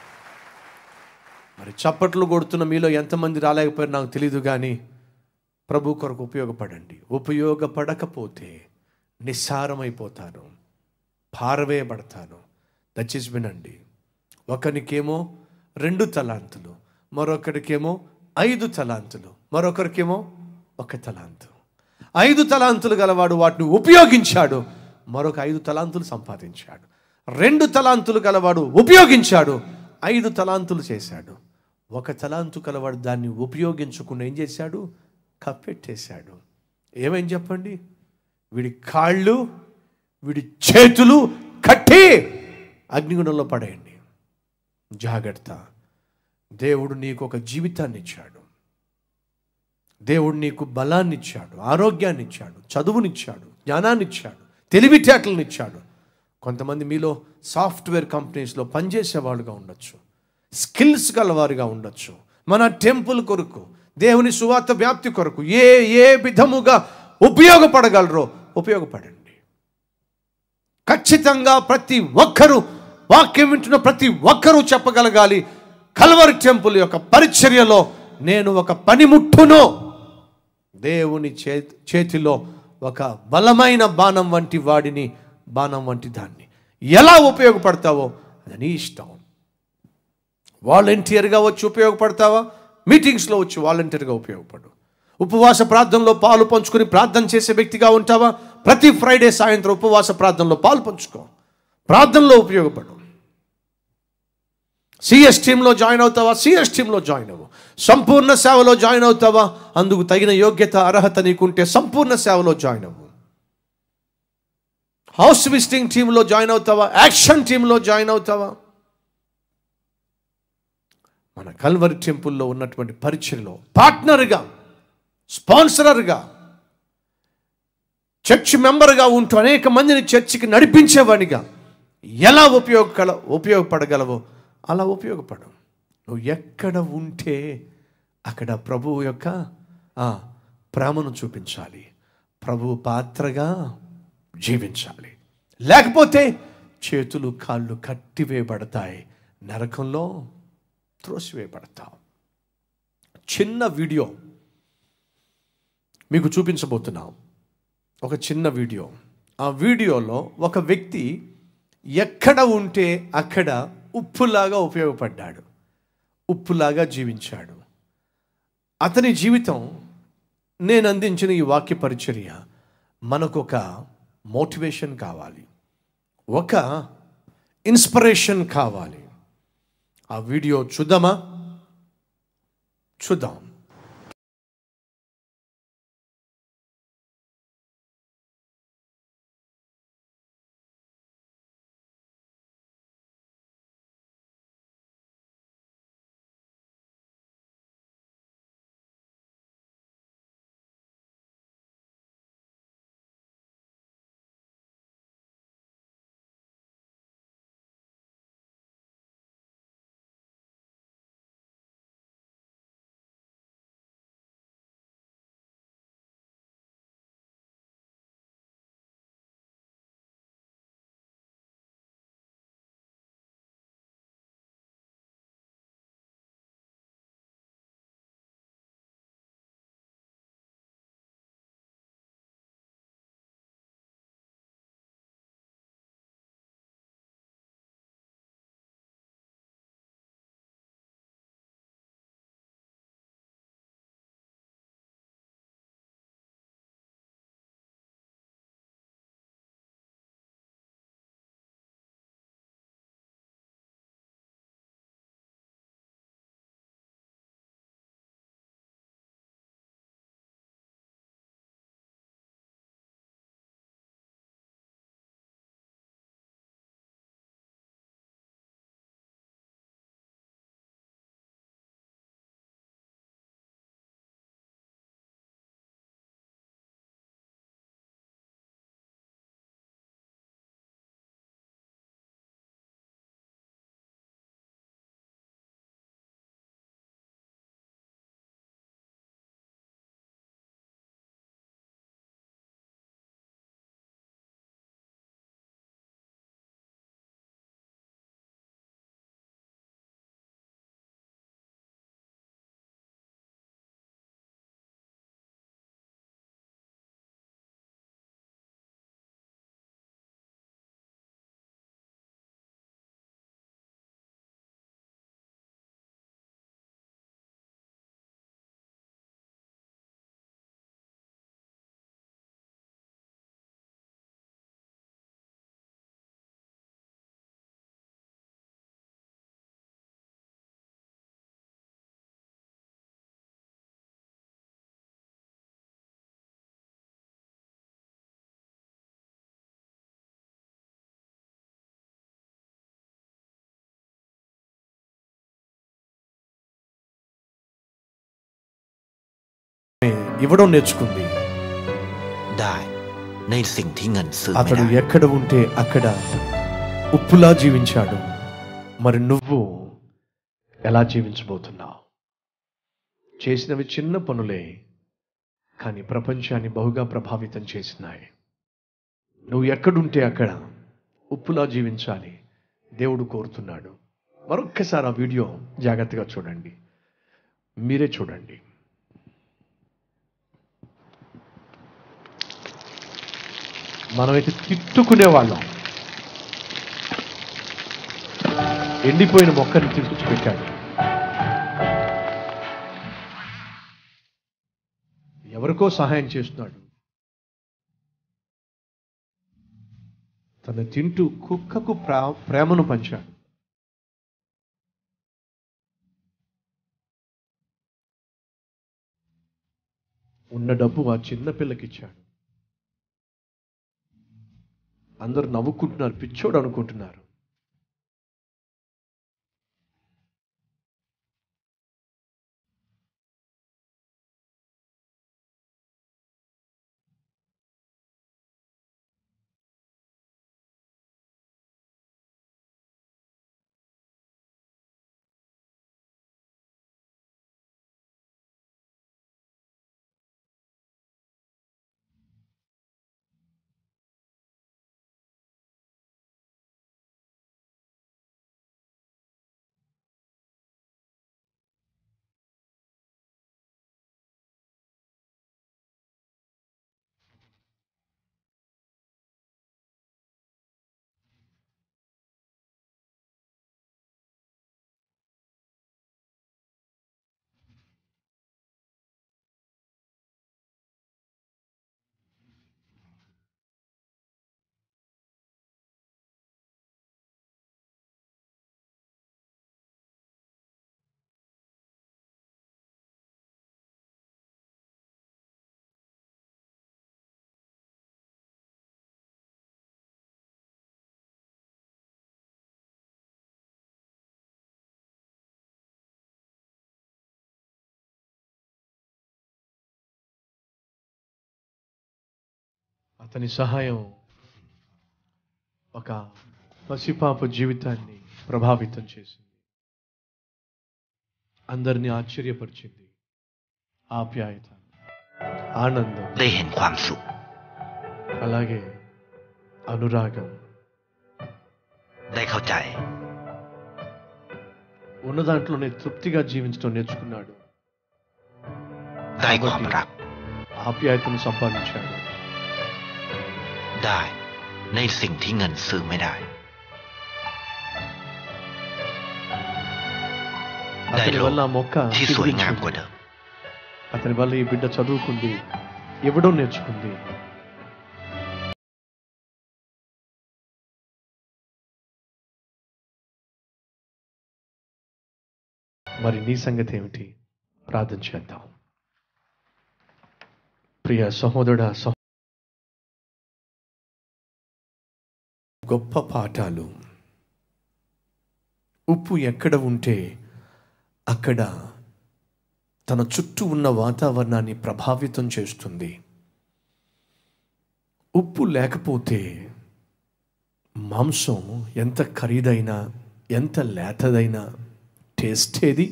మరి చప్పట్లు కొడుతున్న మీలో ఎంతమంది రాలేకపోయారు నాకు తెలియదు కానీ ప్రభు కొరకు ఉపయోగపడండి ఉపయోగపడకపోతే నిస్సారమైపోతాను పారవేయబడతాను దయచేసి వినండి ఒకరికేమో రెండు తలాంతులు మరొకరికేమో ఐదు తలాంతులు మరొకరికేమో ఒక తలాంతు ఐదు తలాంతులు గలవాడు వాటిని ఉపయోగించాడు మరొక ఐదు తలాంతులు సంపాదించాడు రెండు తలాంతులు గలవాడు ఉపయోగించాడు ఐదు తలాంతులు చేశాడు ఒక తలాంతు గలవాడు దాన్ని ఉపయోగించుకుని ఏం చేశాడు కప్పెట్టేశాడు ఏమేం చెప్పండి వీడి కాళ్ళు వీడి చేతులు కట్టి అగ్నిగుణంలో పడేయండి జాగ్రత్త దేవుడు నీకు ఒక జీవితాన్ని ఇచ్చాడు దేవుడు నీకు బలాన్ని ఇచ్చాడు ఆరోగ్యాన్ని ఇచ్చాడు చదువునిచ్చాడు జ్ఞానాన్ని ఇచ్చాడు తెలివితేటలను ఇచ్చాడు కొంతమంది మీలో సాఫ్ట్వేర్ కంపెనీస్లో పనిచేసే వాళ్ళుగా ఉండొచ్చు స్కిల్స్ గలవారుగా ఉండొచ్చు మన టెంపుల్ కొరకు దేవుని సువార్త వ్యాప్తి కొరకు ఏ ఏ విధముగా ఉపయోగపడగలరో ఉపయోగపడండి ఖచ్చితంగా ప్రతి ఒక్కరూ వాక్యం వింటున్న ప్రతి ఒక్కరూ చెప్పగలగాలి కల్వరి టెంపుల్ యొక్క పరిచర్యలో నేను ఒక పనిముట్టును దేవుని చే చేతిలో ఒక బలమైన బాణం వంటి వాడిని బాణం వంటి దాన్ని ఎలా ఉపయోగపడతావో అది నీ ఇష్టం వాలంటీర్గా వచ్చి ఉపయోగపడతావా మీటింగ్స్లో వచ్చి వాలంటీర్గా ఉపయోగపడు ఉపవాస ప్రార్థనలో పాలు పంచుకొని ప్రార్థన చేసే వ్యక్తిగా ఉంటావా ప్రతి ఫ్రైడే సాయంత్రం ఉపవాస ప్రార్థనలో పాలు పంచుకో ప్రార్థనలో ఉపయోగపడు సిఎస్ టీంలో జాయిన్ అవుతావా సిఎస్ టీంలో జాయిన్ అవ్వు సంపూర్ణ సేవలో జాయిన్ అవుతావా అందుకు తగిన యోగ్యత అర్హత నీకుంటే సంపూర్ణ సేవలో జాయిన్ అవ్వు హౌస్ విజిటింగ్ టీంలో జాయిన్ అవుతావా యాక్షన్ టీంలో జాయిన్ అవుతావా మన కల్వరి టెంపుల్లో ఉన్నటువంటి పరిచయలో పార్ట్నర్గా స్పాన్సరర్గా చర్చ్ మెంబర్గా ఉంటూ అనేక మందిని చర్చికి నడిపించేవాడిగా ఎలా ఉపయోగకల ఉపయోగపడగలవో అలా ఉపయోగపడు నువ్వు ఎక్కడ ఉంటే అక్కడ ప్రభువు యొక్క ఆ, ప్రేమను చూపించాలి ప్రభువు పాత్రగా జీవించాలి లేకపోతే చేతులు కాళ్ళు కట్టివేయబడతాయి నరకంలో త్రోసివేయబడతావు చిన్న వీడియో మీకు చూపించబోతున్నాం ఒక చిన్న వీడియో ఆ వీడియోలో ఒక వ్యక్తి ఎక్కడ ఉంటే అక్కడ ఉప్పులాగా ఉపయోగపడ్డాడు ఉప్పులాగా జీవించాడు అతని జీవితం నేను అందించిన ఈ వాక్య పరిచర్య మనకు ఒక మోటివేషన్ కావాలి ఒక ఇన్స్పిరేషన్ కావాలి ఆ వీడియో చూద్దామా చూద్దాం ఇవ్వడం నేర్చుకుంది ได้ในสิ่งที่เงินซื้อไม่ అతడు ได้ ఎక్కడ ఉంటే అక్కడ ఉప్పులా జీవించాడు మరి నువ్వు ఎలా జీవించబోతున్నావు చేసినవి చిన్న పనులే కానీ ప్రపంచాన్ని బహుగా ప్రభావితం చేసినాయి నువ్వు ఎక్కడుంటే అక్కడ ఉప్పులా జీవించాలి దేవుడు కోరుతున్నాడు మరొక్కసారి ఆ వీడియో జాగ్రత్తగా చూడండి మీరే చూడండి మనమైతే తిట్టుకునే వాళ్ళం ఎండిపోయిన మొక్కని తీసుకొచ్చి పెట్టాడు ఎవరికో సహాయం చేస్తున్నాడు తను తింటూ కుక్కకు ప్రా- ప్రేమను పంచాడు ఉన్న డబ్బు ఆ చిన్న పిల్లకి ఇచ్చాడు అందరూ నవ్వుకుంటున్నారు పిచ్చోడు అనుకుంటున్నారు అతని సహాయం ఒక పసిపాప జీవితాన్ని ప్రభావితం చేసింది అందరినీ ఆశ్చర్యపరిచింది ఆప్యాయత ఆనందం ได้เห็นความสุข అలాగే అనురాగం ได้เข้าใจ ఉన్న దాంట్లోనే తృప్తిగా జీవించడం నేర్చుకున్నాడు ได้ความรัก ఆప్యాయతను సంపాదించాడు ได้ในสิ่งที่เงินซื้อไม่ได้ ได้ అతని โล వల్ల ก ఆ మొక్క ที่สวยงามกว่า చిగురించింది. เดิม అతని వల్ల ఈ బిడ్డ చదువుకుంది ఇవ్వడం నేర్చుకుంది మరి నీ సంగతి ఏమిటి ప్రార్థన చేద్దాం ప్రియ సహోదరుడా సహో గొప్ప పాఠాలు ఉప్పు ఎక్కడ ఉంటే అక్కడ తన చుట్టూ ఉన్న వాతావరణాన్ని ప్రభావితం చేస్తుంది ఉప్పు లేకపోతే మాంసం ఎంత ఖరీదైనా ఎంత లేతదైనా టేస్ట్ ఏది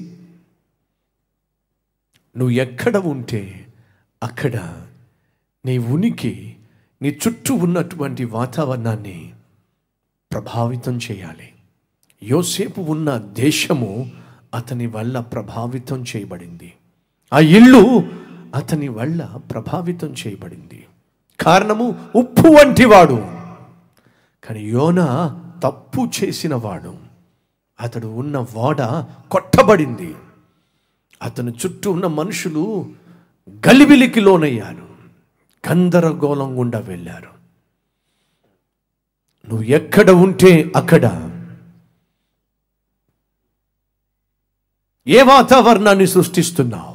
నువ్వు ఎక్కడ ఉంటే అక్కడ నీ ఉనికి నీ చుట్టూ ఉన్నటువంటి వాతావరణాన్ని ప్రభావితం చేయాలి యోసేపు ఉన్న దేశము అతని వల్ల ప్రభావితం చేయబడింది ఆ ఇల్లు అతని వల్ల ప్రభావితం చేయబడింది కారణము ఉప్పు వంటివాడు కానీ యోన తప్పు చేసిన వాడు అతడు ఉన్న వాడ కొట్టబడింది అతని చుట్టూ ఉన్న మనుషులు గలిబిలికి లోనయ్యారు గందరగోళం గుండా వెళ్ళారు నువ్వు ఎక్కడ ఉంటే అక్కడ ఏ వాతావరణాన్ని సృష్టిస్తున్నావు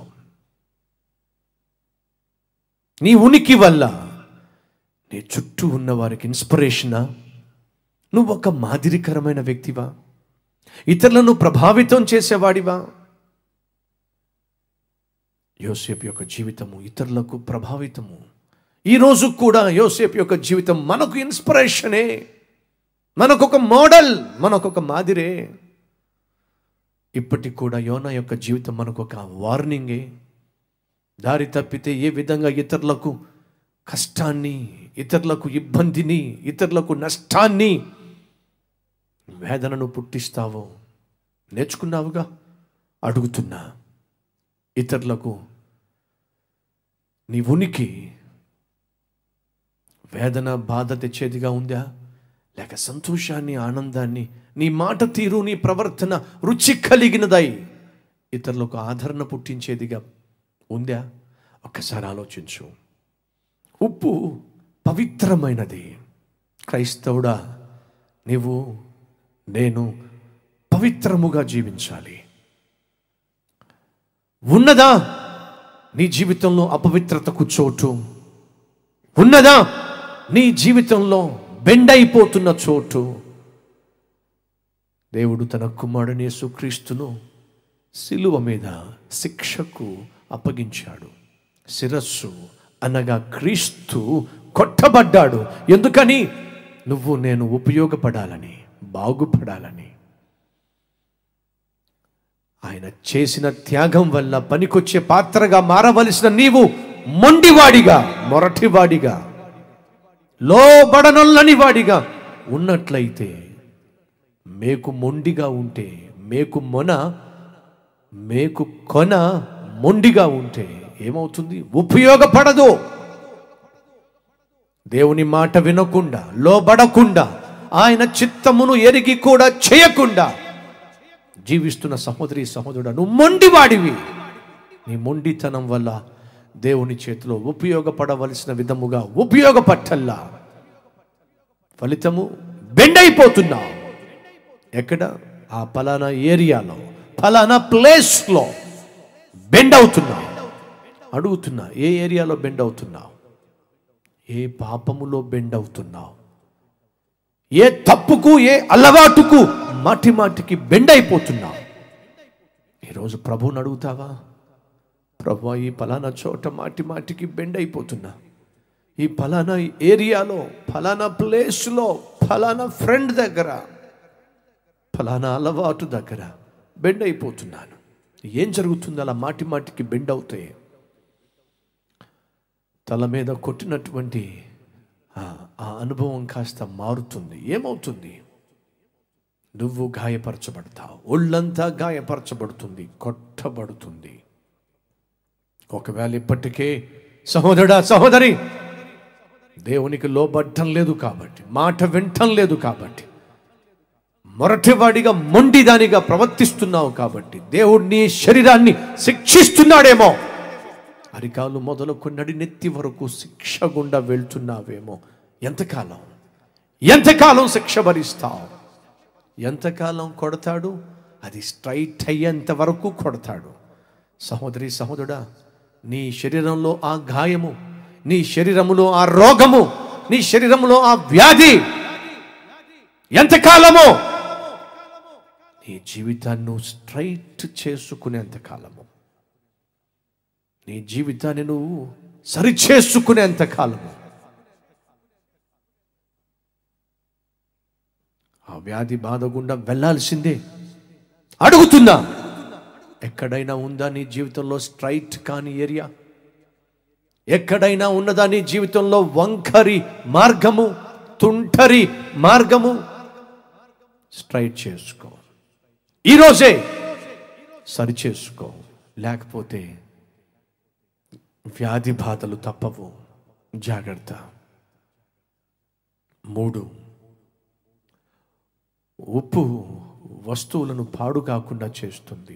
నీ ఉనికి వల్ల నీ చుట్టూ ఉన్న వారికి ఇన్స్పిరేషనా నువ్వు ఒక మాదిరికరమైన వ్యక్తివా ఇతరులను ప్రభావితం చేసేవాడివా యోసేపు యొక్క జీవితము ఇతరులకు ప్రభావితము ఈరోజు కూడా యోసేపు యొక్క జీవితం మనకు ఇన్స్పిరేషనే మనకొక మోడల్ మనకొక మాదిరే ఇప్పటికి కూడా యోనా యొక్క జీవితం మనకొక వార్నింగే దారి తప్పితే ఏ విధంగా ఇతరులకు కష్టాన్ని ఇతరులకు ఇబ్బందిని ఇతరులకు నష్టాన్ని వేదనను పుట్టిస్తావో నేర్చుకున్నావుగా అడుగుతున్నా ఇతరులకు నీ ఉనికి వేదన బాధ తెచ్చేదిగా ఉందా లేక సంతోషాన్ని ఆనందాన్ని నీ మాట తీరు నీ ప్రవర్తన రుచి కలిగినదై ఇతరులకు ఆదరణ పుట్టించేదిగా ఉందా ఒక్కసారి ఆలోచించు ఉప్పు పవిత్రమైనది క్రైస్తవుడా నీవు నేను పవిత్రముగా జీవించాలి ఉన్నదా నీ జీవితంలో అపవిత్రతకు చోటు ఉన్నదా నీ జీవితంలో బెండైపోతున్న చోటు దేవుడు తన కుమారుని యేసుక్రీస్తును శిలువ మీద శిక్షకు అప్పగించాడు శిరస్సు అనగా క్రీస్తు కొట్టబడ్డాడు ఎందుకని నువ్వు నేను ఉపయోగపడాలని బాగుపడాలని ఆయన చేసిన త్యాగం వల్ల పనికొచ్చే పాత్రగా మారవలసిన నీవు మొండివాడిగా మొరటివాడిగా లోబడనొల్లని వాడిగా ఉన్నట్లయితే మేకు మొండిగా ఉంటే మేకు మొన మేకు కొన మొండిగా ఉంటే ఏమవుతుంది ఉపయోగపడదు దేవుని మాట వినకుండా లోబడకుండా ఆయన చిత్తమును ఎరిగి కూడా చేయకుండా జీవిస్తున్న సహోదరి సహోదరుడు నువ్వు మొండివాడివి నీ మొండితనం వల్ల దేవుని చేతిలో ఉపయోగపడవలసిన విధముగా ఉపయోగపట్టల్లా ఫలితము బెండైపోతున్నావు ఎక్కడ ఆ పలానా ఏరియాలో ఫలానా ప్లేస్లో బెండ్ అవుతున్నావు అడుగుతున్నా ఏ ఏరియాలో బెండ్ అవుతున్నావు ఏ పాపములో బెండ్ అవుతున్నావు ఏ తప్పుకు ఏ అలవాటుకు మాటి మాటికి బెండ్ అయిపోతున్నావు ఈరోజు ప్రభువుని అడుగుతావా ప్రభు ఈ పలానా చోట మాటి మాటికి బెండ్ అయిపోతున్నా ఈ ఫలానా ఏరియాలో ఫలానా ప్లేస్లో ఫలానా ఫ్రెండ్ దగ్గర ఫలానా అలవాటు దగ్గర బెండ్ అయిపోతున్నాను ఏం జరుగుతుంది అలా మాటి మాటికి బెండ్ అవుతాయి తల మీద కొట్టినటువంటి ఆ- ఆ అనుభవం కాస్త మారుతుంది ఏమవుతుంది నువ్వు గాయపరచబడతావు ఒళ్ళంతా గాయపరచబడుతుంది కొట్టబడుతుంది ఒకవేళ ఇప్పటికే సహోదరుడా సహోదరి దేవునికి లోబడ్డం లేదు కాబట్టి మాట వింటం లేదు కాబట్టి మొరటివాడిగా మొండిదానిగా ప్రవర్తిస్తున్నావు కాబట్టి దేవుడు నీ శరీరాన్ని శిక్షిస్తున్నాడేమో అరికాలు మొదలుకొన్నడి నెత్తి వరకు శిక్ష గుండా వెళ్తున్నావేమో ఎంతకాలం ఎంతకాలం శిక్ష భరిస్తావు ఎంతకాలం కొడతాడు అది స్ట్రైట్ అయ్యేంత వరకు కొడతాడు సహోదరి సహోదరుడా నీ శరీరంలో ఆ గాయము నీ శరీరములో ఆ రోగము నీ శరీరంలో ఆ వ్యాధి ఎంతకాలము నీ జీవితాన్ని నువ్వు స్ట్రైట్ చేసుకునేంత కాలము నీ జీవితాన్ని నువ్వు సరిచేసుకునేంత కాలము ఆ వ్యాధి బాధ గుండా వెళ్ళాల్సిందే అడుగుతున్నా ఎక్కడైనా ఉందా నీ జీవితంలో స్ట్రైట్ కాని ఏరియా ఎక్కడైనా ఉన్నదా నీ జీవితంలో వంకరి మార్గము తుంటరి మార్గము స్ట్రైట్ చేసుకో ఈరోజే సరి చేసుకో లేకపోతే వ్యాధి బాధలు తప్పవు జాగ్రత్త మూడు ఉప్పు వస్తువులను పాడు కాకుండా చేస్తుంది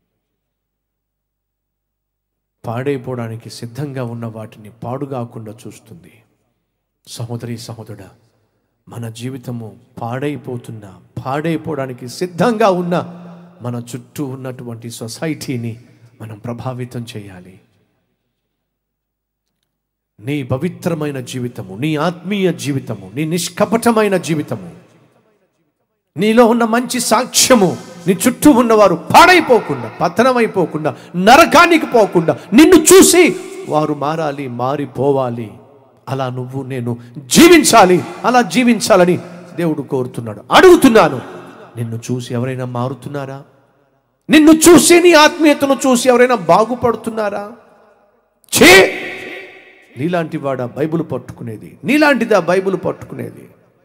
పాడైపోవడానికి సిద్ధంగా ఉన్న వాటిని పాడు కాకుండా చూస్తుంది సహోదరి సహోదరుడా మన జీవితము పాడైపోతున్న పాడైపోవడానికి సిద్ధంగా ఉన్న మన చుట్టూ ఉన్నటువంటి సొసైటీని మనం ప్రభావితం చేయాలి నీ పవిత్రమైన జీవితము నీ ఆత్మీయ జీవితము నీ నిష్కపటమైన జీవితము నీలో ఉన్న మంచి సాక్ష్యము నీ చుట్టూ ఉన్నవారు పాడైపోకుండా పతనమైపోకుండా నరకానికి పోకుండా నిన్ను చూసి వారు మారాలి మారిపోవాలి అలా నువ్వు నేను జీవించాలి అలా జీవించాలని దేవుడు కోరుతున్నాడు అడుగుతున్నాను నిన్ను చూసి ఎవరైనా మారుతున్నారా నిన్ను చూసి నీ ఆత్మీయతను చూసి ఎవరైనా బాగుపడుతున్నారా చే నీలాంటి వాడా బైబిల్ పట్టుకునేది నీలాంటిదా బైబిల్ పట్టుకునేది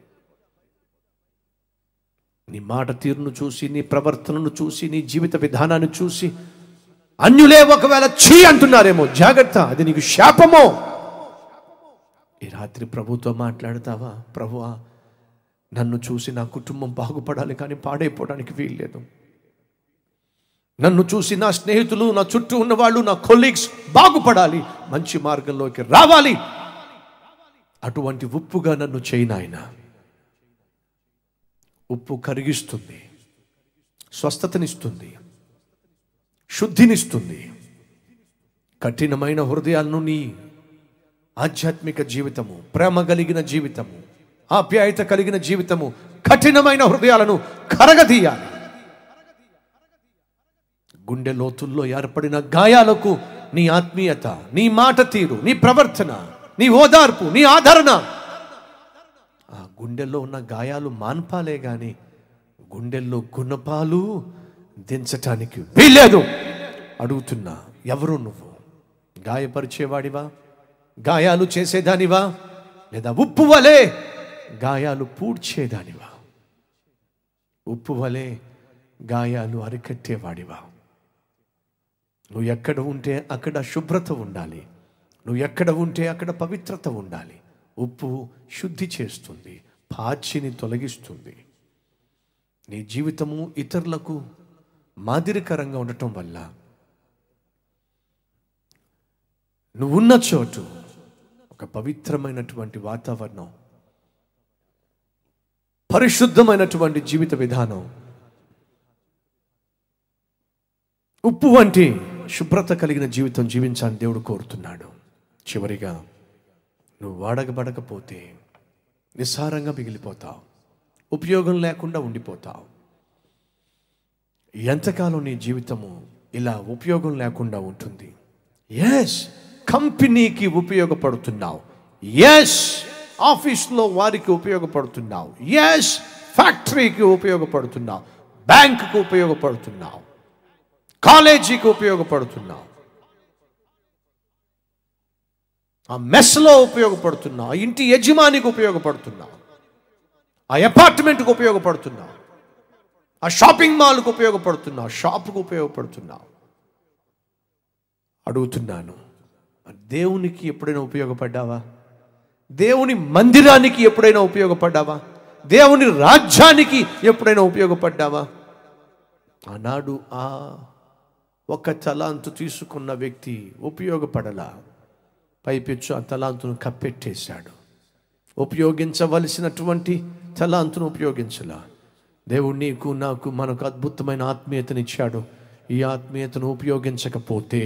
నీ మాట తీరును చూసి నీ ప్రవర్తనను చూసి నీ జీవిత విధానాన్ని చూసి అన్యులే ఒకవేళ చీ అంటున్నారేమో జాగ్రత్త అది నీకు శాపమో ఈ రాత్రి ప్రభుతో మాట్లాడతావా ప్రభువా నన్ను చూసి నా కుటుంబం బాగుపడాలి కానీ పాడైపోవడానికి వీల్లేదు నన్ను చూసి నా స్నేహితులు నా చుట్టూ ఉన్న వాళ్ళు నా కొలీగ్స్ బాగుపడాలి మంచి మార్గంలోకి రావాలి అటువంటి ఉప్పుగా నన్ను చేయి నాయనా ఉప్పు కరిగిస్తుంది స్వస్థతనిస్తుంది శుద్ధినిస్తుంది కఠినమైన హృదయాలను నీ ఆధ్యాత్మిక జీవితము ప్రేమ కలిగిన జీవితము ఆప్యాయత కలిగిన జీవితము కఠినమైన హృదయాలను కరగదీయాలి గుండె లోతుల్లో ఏర్పడిన గాయాలకు నీ ఆత్మీయత నీ మాట తీరు నీ ప్రవర్తన నీ ఓదార్పు నీ ఆదరణ ఆ గుండెల్లో ఉన్న గాయాలు మాన్పాలే గాని గుండెల్లో గుణపాలు దించటానికి వీల్లేదు అడుగుతున్నా ఎవరు నువ్వు గాయపరిచేవాడివా గాయాలు చేసేదానివా లేదా ఉప్పు వలె గాయాలు పూడ్చేదానివా ఉప్పు వలె గాయాలు అరికట్టేవాడివా నువ్వు ఎక్కడ ఉంటే అక్కడ శుభ్రత ఉండాలి నువ్వు ఎక్కడ ఉంటే అక్కడ పవిత్రత ఉండాలి ఉప్పు శుద్ధి చేస్తుంది పాచిని తొలగిస్తుంది నీ జీవితము ఇతరులకు మాదిరికరంగా ఉండటం వల్ల నువ్వున్న చోటు ఒక పవిత్రమైనటువంటి వాతావరణం పరిశుద్ధమైనటువంటి జీవిత విధానం ఉప్పు వంటి శుభ్రత కలిగిన జీవితం జీవించాలని దేవుడు కోరుతున్నాడు చివరిగా నువ్వు వాడకబడకపోతే నిస్సారంగా మిగిలిపోతావు ఉపయోగం లేకుండా ఉండిపోతావు ఎంతకాలం నీ జీవితము ఇలా ఉపయోగం లేకుండా ఉంటుంది ఎస్ కంపెనీకి ఉపయోగపడుతున్నావు ఎస్ ఆఫీస్లో వారికి ఉపయోగపడుతున్నావు ఎస్ ఫ్యాక్టరీకి ఉపయోగపడుతున్నావు బ్యాంకుకు ఉపయోగపడుతున్నావు కాలేజీకి ఉపయోగపడుతున్నావు ఆ మెస్లో ఉపయోగపడుతున్నావు ఆ ఇంటి యజమానికి ఉపయోగపడుతున్నావు ఆ అపార్ట్మెంట్కి ఉపయోగపడుతున్నావు ఆ షాపింగ్ మాల్కి ఉపయోగపడుతున్నావు షాప్కి ఉపయోగపడుతున్నావు అడుగుతున్నాను దేవునికి ఎప్పుడైనా ఉపయోగపడ్డావా దేవుని మందిరానికి ఎప్పుడైనా ఉపయోగపడ్డావా దేవుని రాజ్యానికి ఎప్పుడైనా ఉపయోగపడ్డావా ఆనాడు ఆ ఒక తలాంతు తీసుకున్న వ్యక్తి ఉపయోగపడలా పైపెచ్చు ఆ తలాంతును కప్పెట్టేశాడు ఉపయోగించవలసినటువంటి తలాంతును ఉపయోగించలా దేవుడు నీకు నాకు మనకు అద్భుతమైన ఆత్మీయతనిచ్చాడు ఈ ఆత్మీయతను ఉపయోగించకపోతే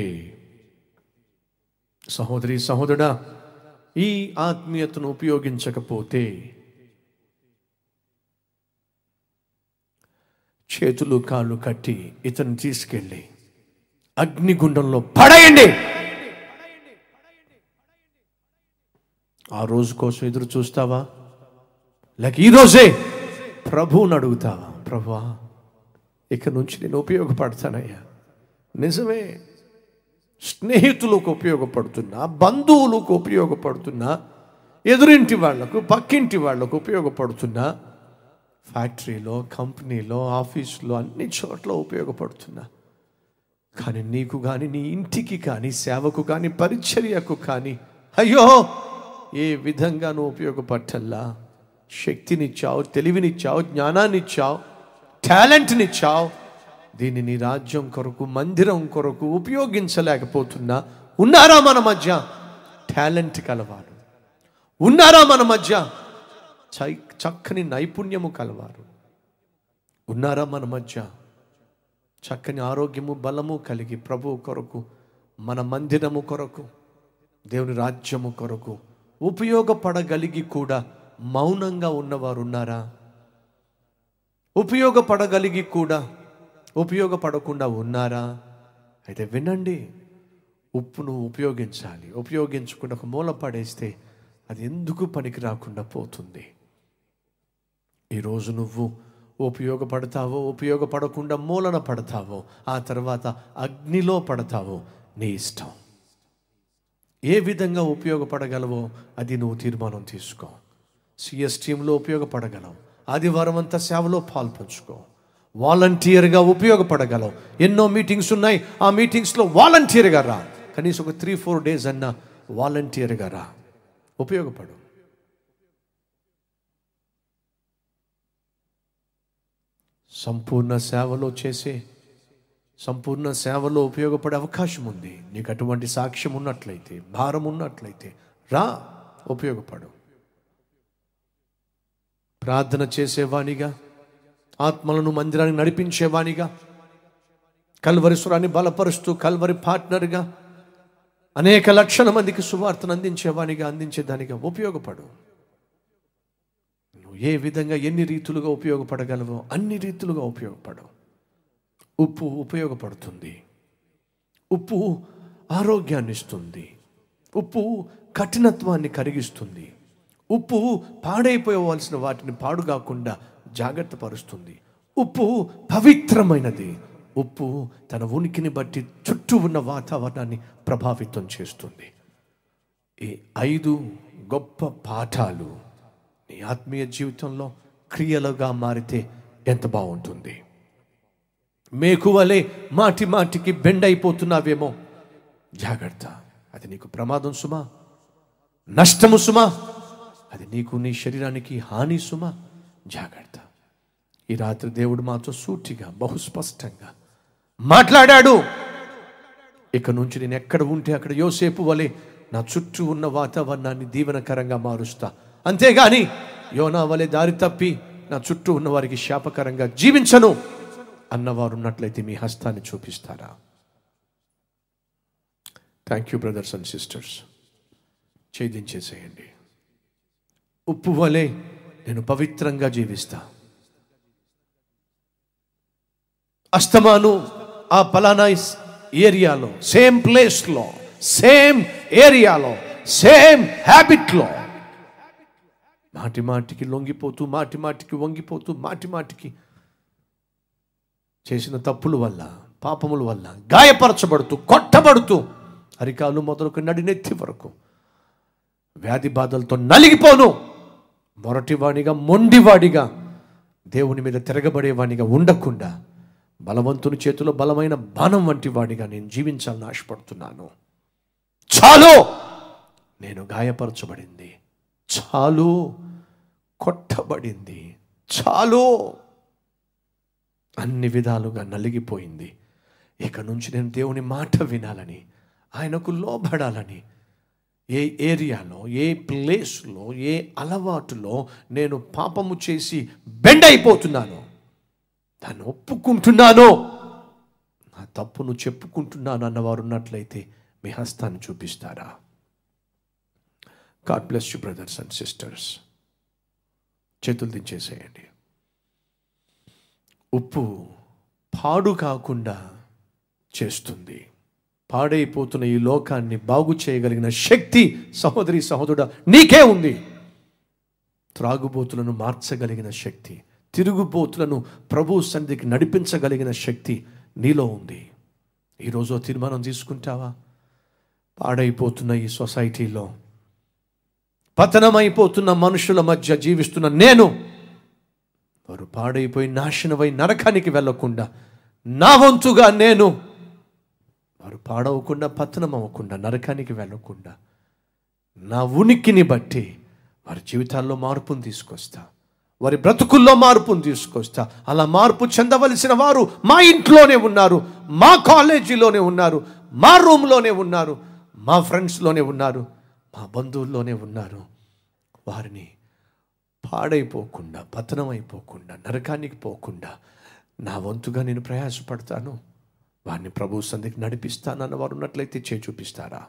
సహోదరి సహోదరుడా ఈ ఆత్మీయతను ఉపయోగించకపోతే చేతులు కాళ్ళు కట్టి ఇతను తీసుకెళ్ళి అగ్నిగుండంలో పడేయండి ఆ రోజు కోసం ఎదురు చూస్తావా లేక ఈ రోజే ప్రభువుని అడుగుతావా ప్రభువా ఇక నుంచి నేను ఉపయోగపడతానయ్యా నిజమే స్నేహితులకు ఉపయోగపడుతున్నా బంధువులకు ఉపయోగపడుతున్నా ఎదురింటి వాళ్లకు పక్కింటి వాళ్లకు ఉపయోగపడుతున్నా ఫ్యాక్టరీలో కంపెనీలో ఆఫీసులో అన్ని చోట్ల ఉపయోగపడుతున్నా కానీ నీకు కానీ నీ ఇంటికి కానీ సేవకు కానీ పరిచర్యకు కానీ అయ్యో ఏ విధంగా నువ్వు ఉపయోగపట్టల్లా శక్తినిచ్చావు తెలివినిచ్చావు జ్ఞానాన్నిచ్చావు టాలెంట్నిచ్చావు దీన్ని నీ రాజ్యం కొరకు మందిరం కొరకు ఉపయోగించలేకపోతున్నా ఉన్నారా మన మధ్య టాలెంట్ కలవారు ఉన్నారా మన మధ్య చై చక్కని నైపుణ్యము కలవారు ఉన్నారా మన మధ్య చక్కని ఆరోగ్యము బలము కలిగి ప్రభు కొరకు మన మందిరము కొరకు దేవుని రాజ్యము కొరకు ఉపయోగపడగలిగి కూడా మౌనంగా ఉన్నవారు ఉన్నారా ఉపయోగపడగలిగి కూడా ఉపయోగపడకుండా ఉన్నారా అయితే వినండి ఉప్పును ఉపయోగించాలి ఉపయోగించకుండా ఒక మూల పడేస్తే అది ఎందుకు పనికి రాకుండా పోతుంది ఈరోజు నువ్వు ఉపయోగపడతావో ఉపయోగపడకుండా మూలన పడతావో ఆ తర్వాత అగ్నిలో పడతావో నీ ఇష్టం ఏ విధంగా ఉపయోగపడగలవో అది నువ్వు తీర్మానం తీసుకో సిఎస్ టీంలో ఉపయోగపడగలవు ఆదివారం అంతా సేవలో పాల్పంచుకో వాలంటీర్గా ఉపయోగపడగలవు ఎన్నో మీటింగ్స్ ఉన్నాయి ఆ మీటింగ్స్లో వాలంటీర్గా రా కనీసం ఒక త్రీ ఫోర్ డేస్ అన్నా వాలంటీర్గా రా ఉపయోగపడు సంపూర్ణ సేవలో చేసే సంపూర్ణ సేవలో ఉపయోగపడే అవకాశం ఉంది నీకు అటువంటి సాక్ష్యం ఉన్నట్లయితే భారం ఉన్నట్లయితే రా ఉపయోగపడు ప్రార్థన చేసేవానిగా ఆత్మలను మందిరానికి నడిపించేవానిగా కల్వరిశ్వరాన్ని బలపరుస్తూ కల్వరి పార్ట్నర్గా అనేక లక్షల మందికి సువార్తను అందించేవానిగా అందించేదానిగా ఉపయోగపడు నువ్వు ఏ విధంగా ఎన్ని రీతులుగా ఉపయోగపడగలవో అన్ని రీతులుగా ఉపయోగపడు ఉప్పు ఉపయోగపడుతుంది ఉప్పు ఆరోగ్యాన్ని ఇస్తుంది ఉప్పు కఠినత్వాన్ని కరిగిస్తుంది ఉప్పు పాడైపోవలసిన వాటిని పాడు కాకుండా జాగ్రత్త పరుస్తుంది ఉప్పు పవిత్రమైనది ఉప్పు తన ఉనికిని బట్టి చుట్టూ ఉన్న వాతావరణాన్ని ప్రభావితం చేస్తుంది ఈ ఐదు గొప్ప పాఠాలు నీ ఆత్మీయ జీవితంలో క్రియలుగా మారితే ఎంత బాగుంటుంది మేకువలే మాటి మాటికి బెండ్ అయిపోతున్నావేమో జాగ్రత్త అది నీకు ప్రమాదం సుమా నష్టము సుమా అది నీకు నీ శరీరానికి హాని సుమా జాగ్రత్త ఈ రాత్రి దేవుడు మాతో సూటిగా బహుస్పష్టంగా మాట్లాడాడు ఇక నుంచి నేను ఎక్కడ ఉంటే అక్కడ యోసేపు వలె నా చుట్టూ ఉన్న వాతావరణాన్ని దీవెనకరంగా మారుస్తా అంతేగాని యోనా వలె దారి తప్పి నా చుట్టూ ఉన్న వారికి శాపకరంగా జీవించను అన్నవారు ఉన్నట్లయితే మీ హస్తాన్ని చూపిస్తారా thank you brothers and sisters ఛేదించేసేయండి ఉప్పు వలె నేను పవిత్రంగా జీవిస్తా అస్తమాను ఆ పలానా ఏరియాలో సేమ్ ప్లేస్లో సేమ్ ఏరియాలో సేమ్ హ్యాబిట్లో మాటి మాటికి లొంగిపోతూ మాటి మాటికి వంగిపోతూ మాటి మాటికి చేసిన తప్పుల వల్ల పాపముల వల్ల గాయపరచబడుతూ కొట్టబడుతూ అరికాలు మొదలుకు నడినెత్తి వరకు వ్యాధి బాధలతో నలిగిపోను మొరటివాడిగా మొండివాడిగా దేవుని మీద తిరగబడేవాడిగా ఉండకుండా బలవంతుని చేతిలో బలమైన బాణం వంటి వాడిగా నేను జీవించాలని ఆశపడుతున్నాను చాలు నేను గాయపరచబడింది చాలు కొట్టబడింది చాలు అన్ని విధాలుగా నలిగిపోయింది ఇక నుంచి నేను దేవుని మాట వినాలని ఆయనకు లోబడాలని ఏ ఏరియాలో ఏ ప్లేస్లో ఏ అలవాటులో నేను పాపము చేసి బెండ్ అయిపోతున్నాను దాన్ని ఒప్పుకుంటున్నాను నా తప్పును చెప్పుకుంటున్నాను అన్నవారు ఉన్నట్లయితే మీ హస్తాన్ని చూపిస్తారా God bless you brothers and sisters చేతులు దించేసేయండి ఉప్పు పాడు కాకుండా చేస్తుంది పాడైపోతున్న ఈ లోకాన్ని బాగు చేయగలిగిన శక్తి సహోదరి సహోదరుడ నీకే ఉంది త్రాగుబోతులను మార్చగలిగిన శక్తి తిరుగుబోతులను ప్రభు సన్నిధికి నడిపించగలిగిన శక్తి నీలో ఉంది ఈరోజు ఓ తీర్మానం తీసుకుంటావా పాడైపోతున్న ఈ సొసైటీలో పతనమైపోతున్న మనుషుల మధ్య జీవిస్తున్న నేను వారు పాడైపోయి నాశనమై నరకానికి వెళ్ళకుండా నా వంతుగా నేను వారు పాడవకుండా పతనం అవ్వకుండా నరకానికి వెళ్ళకుండా నా ఉనికిని బట్టి వారి జీవితాల్లో మార్పును తీసుకొస్తా వారి బ్రతుకుల్లో మార్పును తీసుకొస్తా అలా మార్పు చెందవలసిన వారు మా ఇంట్లోనే ఉన్నారు మా కాలేజీలోనే ఉన్నారు మా రూమ్లోనే ఉన్నారు మా ఫ్రెండ్స్లోనే ఉన్నారు మా బంధువుల్లోనే ఉన్నారు వారిని పాడైపోకుండా పతనమైపోకుండా నరకానికి పోకుండా నా వంతుగా నేను ప్రయాసపడతాను వారిని ప్రభు సంధికి నడిపిస్తాను అన్న వారు ఉన్నట్లయితే చే చూపిస్తారా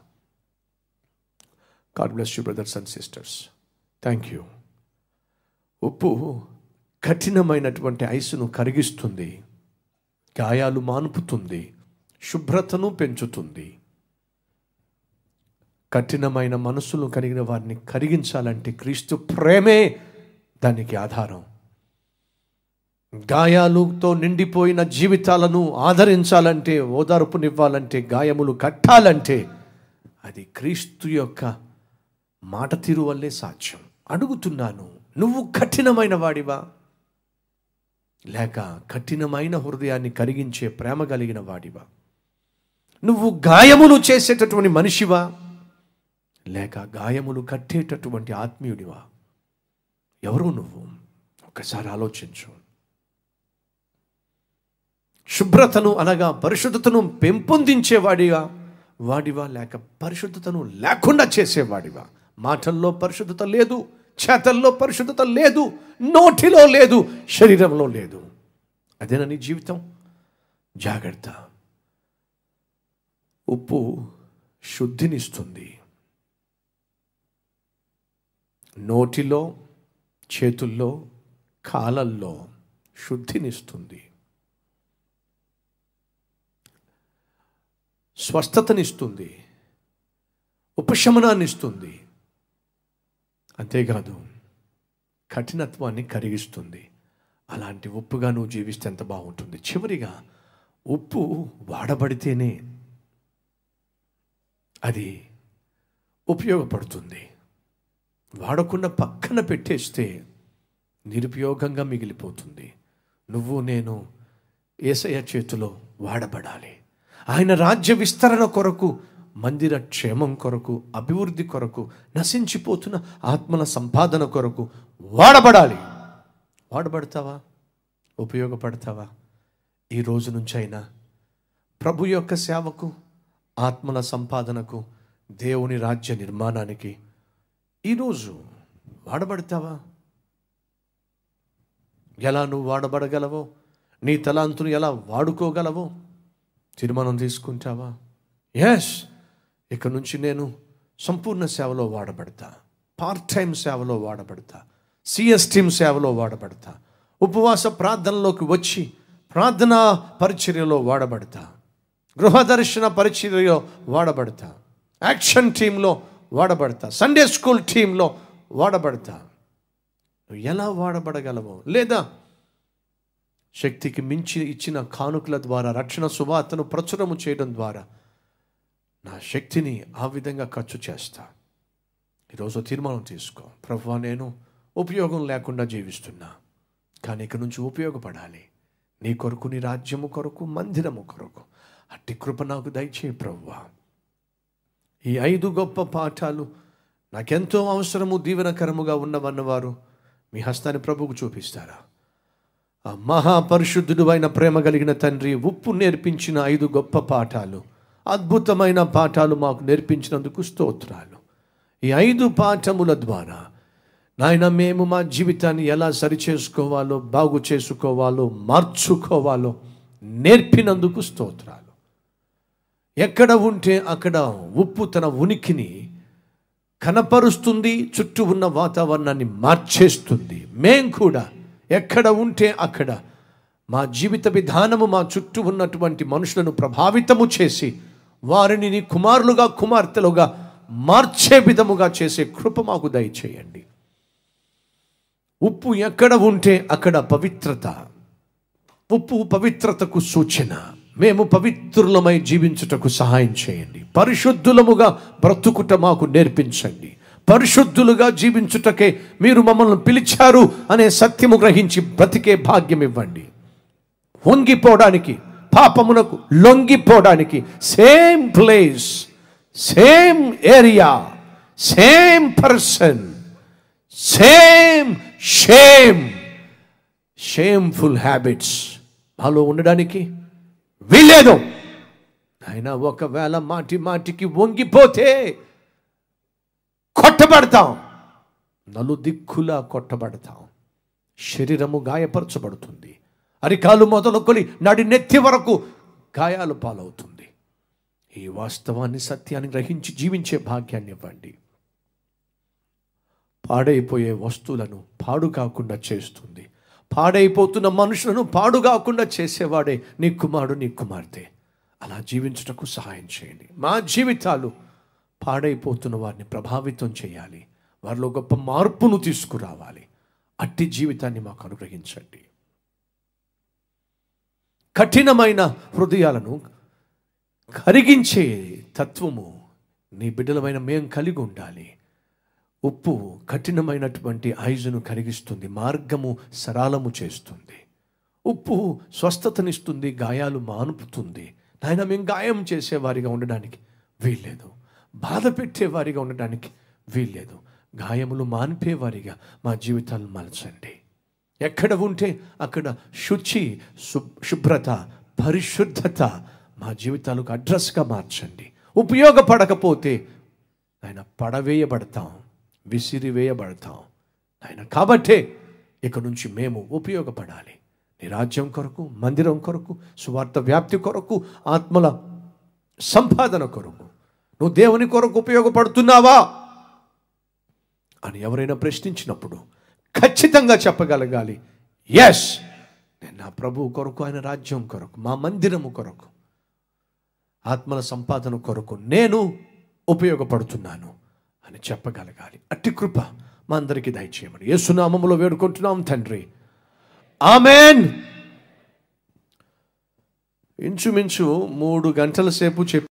God bless you brothers and sisters thank you ఉప్పు కఠినమైనటువంటి ఐసును కరిగిస్తుంది గాయాలు మానుపుతుంది శుభ్రతను పెంచుతుంది కఠినమైన మనసులు కలిగిన వారిని కరిగించాలంటే క్రీస్తు ప్రేమే దానికి ఆధారం గాయాలతో నిండిపోయిన జీవితాలను ఆదరించాలంటే ఓదార్పునివ్వాలంటే గాయములు కట్టాలంటే అది క్రీస్తు యొక్క మాట తీరు వల్లే సాధ్యం అడుగుతున్నాను నువ్వు కఠినమైన వాడివా లేక కఠినమైన హృదయాన్ని కరిగించే ప్రేమ కలిగిన వాడివా నువ్వు గాయములు చేసేటటువంటి మనిషివా లేక గాయములు కట్టేటటువంటి ఆత్మీయుడివా ఎవరు నువ్వు ఒకసారి ఆలోచించు శుభ్రతను అనగా పరిశుద్ధతను పెంపొందించేవాడివా వాడివా లేక పరిశుద్ధతను లేకుండా చేసేవాడివా మాటల్లో పరిశుద్ధత లేదు చేతల్లో పరిశుద్ధత లేదు నోటిలో లేదు శరీరంలో లేదు అదేనా నీ జీవితం జాగ్రత్త ఉప్పు శుద్ధినిస్తుంది నోటిలో చేతుల్లో కాలల్లో శుద్ధినిస్తుంది స్వస్థతనిస్తుంది ఉపశమనాన్ని ఇస్తుంది అంతేకాదు కఠినత్వాన్ని కరిగిస్తుంది అలాంటి ఉప్పుగా నువ్వు జీవిస్తే ఎంత బాగుంటుంది చివరిగా ఉప్పు వాడబడితేనే అది ఉపయోగపడుతుంది వాడకుండా పక్కన పెట్టేస్తే నిరుపయోగంగా మిగిలిపోతుంది నువ్వు నేను ఏసయ్య చేతిలో వాడబడాలి ఆయన రాజ్య విస్తరణ కొరకు మందిర క్షేమం కొరకు అభివృద్ధి కొరకు నశించిపోతున్న ఆత్మల సంపాదన కొరకు వాడబడాలి వాడబడతావా ఉపయోగపడతావా ఈ రోజు నుంచైనా ప్రభు యొక్క సేవకు ఆత్మల సంపాదనకు దేవుని రాజ్య నిర్మాణానికి ఈరోజు వాడబడతావా ఎలా నువ్వు వాడబడగలవో నీ తలాంతును ఎలా వాడుకోగలవో తీర్మానం తీసుకుంటావా ఎస్ ఇక నుంచి నేను సంపూర్ణ సేవలో వాడబడతా పార్ట్ టైం సేవలో వాడబడతా సిఎస్ టీమ్ సేవలో వాడబడతా ఉపవాస ప్రార్థనలోకి వచ్చి ప్రార్థనా పరిచర్యలో వాడబడతా గృహ దర్శన పరిచర్యలో వాడబడతా యాక్షన్ టీంలో వాడబడతా సండే స్కూల్ టీంలో వాడబడతా నువ్వు ఎలా వాడబడగలవో లేదా శక్తికి మించి ఇచ్చిన కానుకల ద్వారా రక్షణ సువార్తను ప్రచురము చేయడం ద్వారా నా శక్తిని ఆ విధంగా ఖర్చు చేస్తా ఈరోజు తీర్మానం తీసుకో ప్రభు నేను ఉపయోగం లేకుండా జీవిస్తున్నా కానీ ఇక నుంచి ఉపయోగపడాలి నీ కొరకు నీ రాజ్యము కొరకు మందిరము కొరకు అట్టి కృప నాకు దయచేయి ప్రభువా ఈ ఐదు గొప్ప పాఠాలు నాకెంతో అవసరము దీవెనకరముగా ఉన్నవన్నవారు మీ హస్తాన్ని ప్రభువుకు చూపిస్తారా ఆ మహాపరిశుద్ధుడు అయిన ప్రేమ కలిగిన తండ్రి ఉప్పు నేర్పించిన ఐదు గొప్ప పాఠాలు అద్భుతమైన పాఠాలు మాకు నేర్పించినందుకు స్తోత్రాలు ఈ ఐదు పాఠముల ద్వారా నాయన మేము మా జీవితాన్ని ఎలా సరిచేసుకోవాలో బాగు చేసుకోవాలో మార్చుకోవాలో నేర్పినందుకు స్తోత్రాలు ఎక్కడ ఉంటే అక్కడ ఉప్పు తన ఉనికిని కనపరుస్తుంది చుట్టూ ఉన్న వాతావరణాన్ని మార్చేస్తుంది మేం కూడా ఎక్కడ ఉంటే అక్కడ మా జీవిత విధానము మా చుట్టూ ఉన్నటువంటి మనుషులను ప్రభావితము చేసి వారిని నీ కుమారులుగా కుమార్తెలుగా మార్చే విధముగా చేసే కృప మాకు దయచేయండి ఉప్పు ఎక్కడ ఉంటే అక్కడ పవిత్రత ఉప్పు పవిత్రతకు సూచన మేము పవిత్రులమై జీవించుటకు సహాయం చేయండి పరిశుద్ధులముగా బ్రతుకుట మాకు నేర్పించండి పరిశుద్ధులుగా జీవించుటకే మీరు మమ్మల్ని పిలిచారు అనే సత్యము గ్రహించి బ్రతికే భాగ్యం ఇవ్వండి వంగిపోవడానికి పాపమునకు లొంగిపోవడానికి same place same area same person same shame shameful habits మాలో ఉండడానికి వీల్లేదు అయినా ఒకవేళ మాటి మాటికి వంగిపోతే కొట్టబడతాం నలుదిక్కులా కొట్టబడతాం శరీరము గాయపరచబడుతుంది అరికాలు మొదలుకొని నడి నెత్తి వరకు గాయాలు పాలవుతుంది ఈ వాస్తవాన్ని సత్యాన్ని గ్రహించి జీవించే భాగ్యాన్ని ఇవ్వండి పాడైపోయే వస్తువులను పాడు కాకుండా చేస్తుంది పాడైపోతున్న మనుషులను పాడుగాకుండా చేసేవాడే నీ కుమారుడు నీ కుమార్తె అలా జీవించుటకు సహాయం చేయండి మా జీవితాలు పాడైపోతున్న వారిని ప్రభావితం చేయాలి వారిలో గొప్ప మార్పును తీసుకురావాలి అట్టి జీవితాన్ని మాకు అనుగ్రహించండి కఠినమైన హృదయాలను కరిగించే తత్వము నీ బిడ్డలమైన మేం కలిగి ఉండాలి ఉప్పు కఠినమైనటువంటి ఐజును కరిగిస్తుంది మార్గము సరళము చేస్తుంది ఉప్పు స్వస్థతనిస్తుంది గాయాలు మానుపుతుంది నాయన మేము గాయం చేసేవారిగా ఉండడానికి వీల్లేదు బాధ పెట్టేవారిగా ఉండడానికి వీల్లేదు గాయములు మాన్పేవారిగా మా జీవితాలను మలచండి ఎక్కడ ఉంటే అక్కడ శుచి శు- శుభ్రత పరిశుద్ధత మా జీవితాలకు అడ్రస్గా మార్చండి ఉపయోగపడకపోతే ఆయన పడవేయబడతాం విసిరివేయబడతాం ఆయన కాబట్టే ఇక నుంచి మేము ఉపయోగపడాలి నీ రాజ్యం కొరకు మందిరం కొరకు సువార్త వ్యాప్తి కొరకు ఆత్మల సంపాదన కొరకు నువ్వు దేవుని కొరకు ఉపయోగపడుతున్నావా అని ఎవరైనా ప్రశ్నించినప్పుడు ఖచ్చితంగా చెప్పగలగాలి ఎస్ నేను నా ప్రభువు కొరకు ఆయన రాజ్యం కొరకు మా మందిరము కొరకు ఆత్మల సంపాదన కొరకు నేను ఉపయోగపడుతున్నాను అని చెప్పగలగాలి అట్టి కృప మా అందరికీ దయచేయమని యేసునామములో వేడుకుంటున్నాం తండ్రి ఆమెన్ ఇంచుమించు మూడు గంటల సేపు చెప్పి